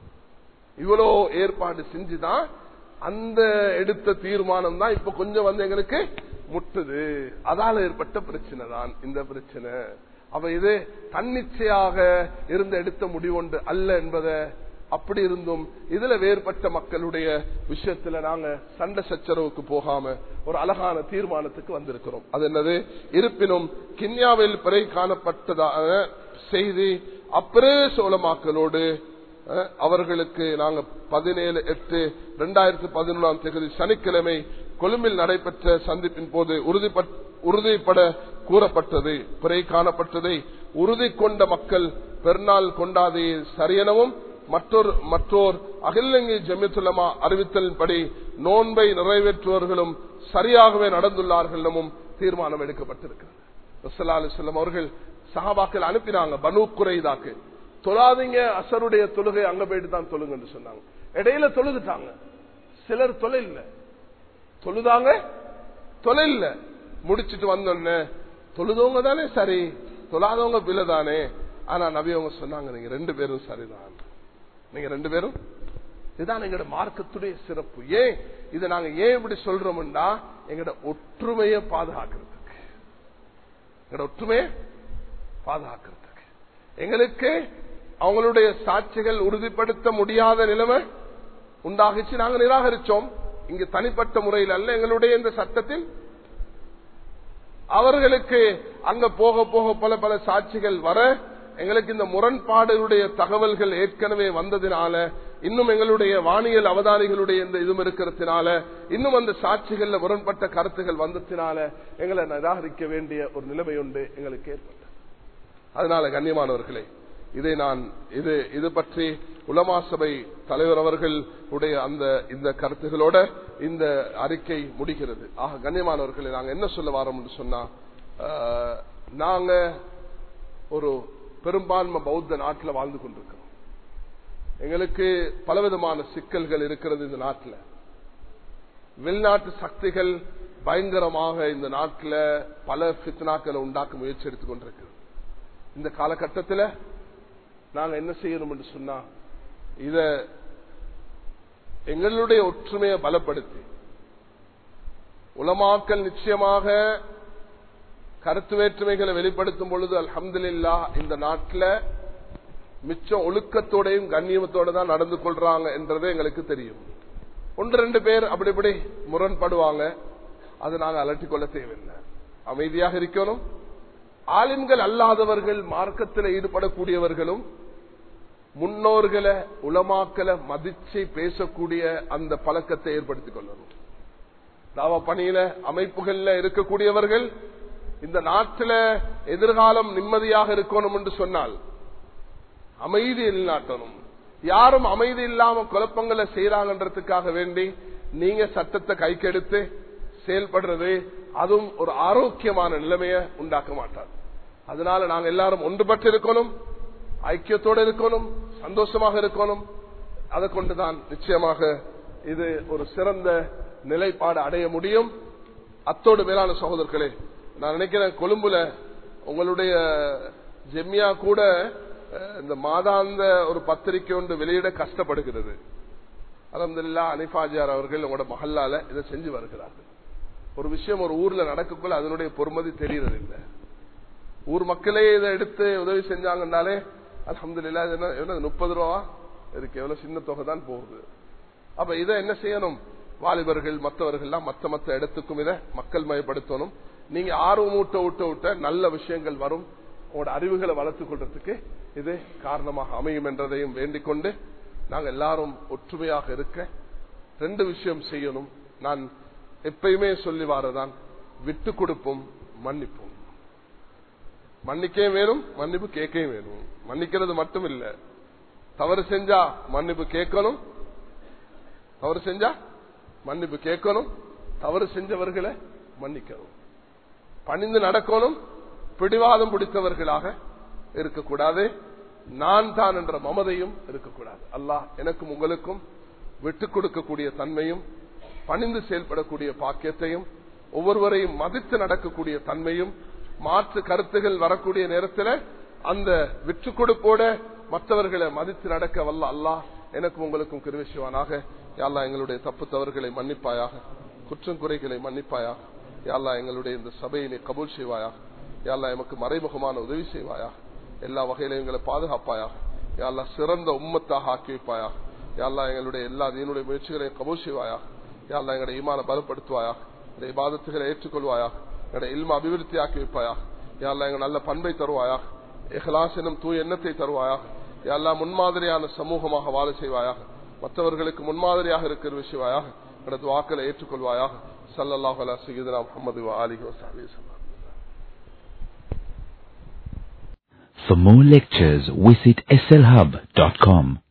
இவ்வளோ ஏற்பாடு செஞ்சுதான் அந்த எடுத்த தீர்மானம் தான் இப்ப கொஞ்சம் வந்து எங்களுக்கு முட்டுது அதால ஏற்பட்ட பிரச்சனை தான் இந்த பிரச்சனை அவ இது தன்னிச்சையாக இருந்த எடுத்த முடிவொன்று அல்ல என்பதை அப்படி இருந்தும் இதுல வேறுபட்ட மக்களுடைய விஷயத்துல நாங்க சண்டை சச்சரவுக்கு போகாம ஒரு அழகான தீர்மானத்துக்கு வந்திருக்கிறோம் அது என்னது இருப்பினும் கின்யாவில் பிறை காணப்பட்டதாக செய்தி அப்பிரேச உலமாக்களோடு அவர்களுக்கு நாங்க பதினேழு எட்டு இரண்டாயிரத்தி பதினொன்றாம் தேதி சனிக்கிழமை கொழும்பில் நடைபெற்ற சந்திப்பின் போது உறுதிப்பட கூறப்பட்டது பிறை காணப்பட்டதை உறுதி கொண்ட மக்கள் பெருநாள் கொண்டாதையை சரியெனவும் மற்றொரு மற்றோர் அகிலங்கை ஜமித்துலமா அறிவித்தலின்படி நோன்பை நிறைவேற்றுவர்களும் சரியாகவே நடந்துள்ளார்கள் எனவும் தீர்மானம் எடுக்கப்பட்டிருக்கிறது செல்லம் அவர்கள் சஹாபாக்கள் அனுப்பினாங்க பனு குறைதாக்கு தொழாதீங்க அசருடைய தொழுகை அங்க போயிட்டு தான் தொழுங்கன்னு சொன்னாங்க இடையில தொழுதுட்டாங்க சிலர் தொழில் தொழுதாங்க தொழில் முடிச்சிட்டு வந்தோன்னு தொழுதவங்க தானே சரி தொழாதவங்க பிள்ளை தானே ஆனா நபி அவங்க சொன்னாங்க நீங்க ரெண்டு பேரும் சரிதான் நீங்க ரெண்டு பேரும் இதுதான் எங்களோட மார்க்கத்துடைய சிறப்பு ஏன் இதை நாங்க ஏன் இப்படி சொல்றோம்னா எங்களோட ஒற்றுமையை பாதுகாக்கிறதுக்கு எங்களோட ஒற்றுமையை பாதுகாக்கிறதுக்கு எங்களுக்கு அவங்களுடைய சாட்சிகள் உறுதிப்படுத்த முடியாத நிலைமை உண்டாகிச்சு நாங்க நிராகரிச்சோம் இங்கு தனிப்பட்ட முறையில் அல்ல எங்களுடைய இந்த சட்டத்தில் அவர்களுக்கு அங்க போக போக பல பல சாட்சிகள் வர எங்களுக்கு இந்த முரண்பாடுகளுடைய தகவல்கள் ஏற்கனவே வந்ததினால இன்னும் எங்களுடைய வானியல் அவதானிகளுடைய இந்த இதுவும் இருக்கிறதுனால இன்னும் அந்த சாட்சிகள்ல முரண்பட்ட கருத்துகள் வந்ததினால எங்களை நிராகரிக்க வேண்டிய ஒரு நிலைமை உண்டு எங்களுக்கு ஏற்பட்டது அதனால கண்ணியமானவர்களே இதை நான் இது இது பற்றி உலமா சபை தலைவர் அவர்கள் உடைய அந்த இந்த கருத்துகளோட இந்த அறிக்கை முடிகிறது ஆக கண்ணியமானவர்களை நாங்க என்ன சொல்ல வரோம் என்று சொன்னா நாங்க ஒரு பெரும்பான்மை பௌத்த நாட்டில் வாழ்ந்து கொண்டிருக்கிறோம் எங்களுக்கு பலவிதமான சிக்கல்கள் இருக்கிறது இந்த நாட்டில் வெளிநாட்டு சக்திகள் பயங்கரமாக இந்த நாட்டில் பல பித்னாக்களை உண்டாக்க முயற்சி எடுத்துக் கொண்டிருக்கிறது இந்த காலகட்டத்தில் நாங்க என்ன செய்யணும் என்று சொன்னா இத எங்களுடைய ஒற்றுமையை பலப்படுத்தி உலமாக்கல் நிச்சயமாக கருத்து வேற்றுமைகளை வெளிப்படுத்தும் பொழுது அலமதுல்லா இந்த நாட்டில் மிச்சம் ஒழுக்கத்தோடையும் கண்ணியத்தோட தான் நடந்து கொள்றாங்க என்றது எங்களுக்கு தெரியும் ஒன்று ரெண்டு பேர் அப்படி இப்படி முரண்படுவாங்க அது நாங்கள் அலட்டிக் கொள்ள தேவையில்லை அமைதியாக இருக்கணும் ஆலிம்கள் அல்லாதவர்கள் மார்க்கத்தில் ஈடுபடக்கூடியவர்களும் முன்னோர்களை உலமாக்களை மதிச்சு பேசக்கூடிய அந்த பழக்கத்தை ஏற்படுத்திக் கொள்ளணும் தாவா பணியில அமைப்புகள்ல இருக்கக்கூடியவர்கள் இந்த நாட்டில எதிர்காலம் நிம்மதியாக இருக்கணும் என்று சொன்னால் அமைதி இல்லாட்டணும் யாரும் அமைதி இல்லாம குழப்பங்களை செய்யறாங்கன்றதுக்காக வேண்டி நீங்க சட்டத்தை கைக்கெடுத்து செயல்படுறது அதுவும் ஒரு ஆரோக்கியமான நிலைமையை உண்டாக்க மாட்டார் அதனால நாங்க எல்லாரும் ஒன்றுபட்டு இருக்கணும் ஐக்கியத்தோடு இருக்கணும் சந்தோஷமாக இருக்கணும் அதை கொண்டுதான் நிச்சயமாக இது ஒரு சிறந்த நிலைப்பாடு அடைய முடியும் அத்தோடு மேலான சகோதரர்களே நான் நினைக்கிறேன் கொழும்புல உங்களுடைய ஜெம்யா கூட இந்த மாதாந்த ஒரு பத்திரிகை ஒன்று வெளியிட கஷ்டப்படுகிறது அலமதுல்லா அனிஃபாஜியார் அவர்கள் உங்களோட மகல்லால இதை செஞ்சு வருகிறார்கள் ஒரு விஷயம் ஒரு ஊர்ல நடக்கக்குள்ள அதனுடைய பொறுமதி தெரியறது இல்லை ஊர் மக்களே இதை எடுத்து உதவி செஞ்சாங்கன்னாலே அலமதுல்லா என்ன முப்பது ரூபா இருக்கு எவ்வளவு சின்ன தொகை தான் போகுது அப்ப இதை என்ன செய்யணும் வாலிபர்கள் மற்றவர்கள்லாம் மத்த மத்த இடத்துக்கும் இதை மக்கள் மயப்படுத்தணும் நீங்க ஆர்வம் ஊட்ட ஊட்ட ஊட்ட நல்ல விஷயங்கள் வரும் உங்களோட அறிவுகளை வளர்த்துக் கொள்றதுக்கு இது காரணமாக அமையும் என்றதையும் வேண்டிக் கொண்டு நாங்கள் எல்லாரும் ஒற்றுமையாக இருக்க ரெண்டு விஷயம் செய்யணும் நான் எப்பயுமே சொல்லி வாரதான் விட்டு கொடுப்போம் மன்னிப்போம் மன்னிக்கே வேணும் மன்னிப்பு கேட்கவும் வேணும் மன்னிக்கிறது மட்டும் இல்ல தவறு செஞ்சா மன்னிப்பு கேட்கணும் தவறு செஞ்சா மன்னிப்பு கேட்கணும் தவறு செஞ்சவர்களை மன்னிக்கணும் பணிந்து நடக்கணும் பிடிவாதம் பிடித்தவர்களாக இருக்கக்கூடாது நான் தான் என்ற மமதையும் இருக்கக்கூடாது அல்லாஹ் எனக்கும் உங்களுக்கும் விட்டுக் கொடுக்கக்கூடிய தன்மையும் பணிந்து செயல்படக்கூடிய பாக்கியத்தையும் ஒவ்வொருவரையும் மதித்து நடக்கக்கூடிய தன்மையும் மாற்று கருத்துகள் வரக்கூடிய நேரத்தில் அந்த விற்று கொடுப்போட மற்றவர்களை மதித்து நடக்க வல்ல அல்லாஹ் எனக்கும் உங்களுக்கும் கிருவிசுவானாக யாழ்லா எங்களுடைய தப்பு தவறுகளை மன்னிப்பாயாக குற்றம் குறைகளை மன்னிப்பாயாக யாழ்லா எங்களுடைய இந்த சபையினை கபூல் செய்வாயாக யாழ்லா எமக்கு மறைமுகமான உதவி செய்வாயாக எல்லா வகையிலும் எங்களை பாதுகாப்பாயாக யாழ்லா சிறந்த உம்மத்தாக ஆக்கி வைப்பாயாக யாழ்லா எங்களுடைய எல்லா தீனுடைய முயற்சிகளையும் கபூல் செய்வாயாக யாழ்லா எங்களுடைய ஈமான பலப்படுத்துவாயாக எங்களுடைய பாதத்துகளை ஏற்றுக்கொள்வாயாக எங்களுடைய இல்ம அபிவிருத்தி ஆக்கி வைப்பாயாக யாழ்லா எங்கள் நல்ல பண்பை தருவாயாக எஹ்லாஸ் எனும் தூய் எண்ணத்தை தருவாயாக யாழ்லா முன்மாதிரியான சமூகமாக வாழ செய்வாயாக மற்றவர்களுக்கு முன்மாதிரியாக இருக்கிற விஷயவாயாக எனது வாக்களை ஏற்றுக்கொள்வாயாக சல்லாஹ் அலா சீதனா முகமது அலிஹி வசாலி For more lectures, visit slhub.com.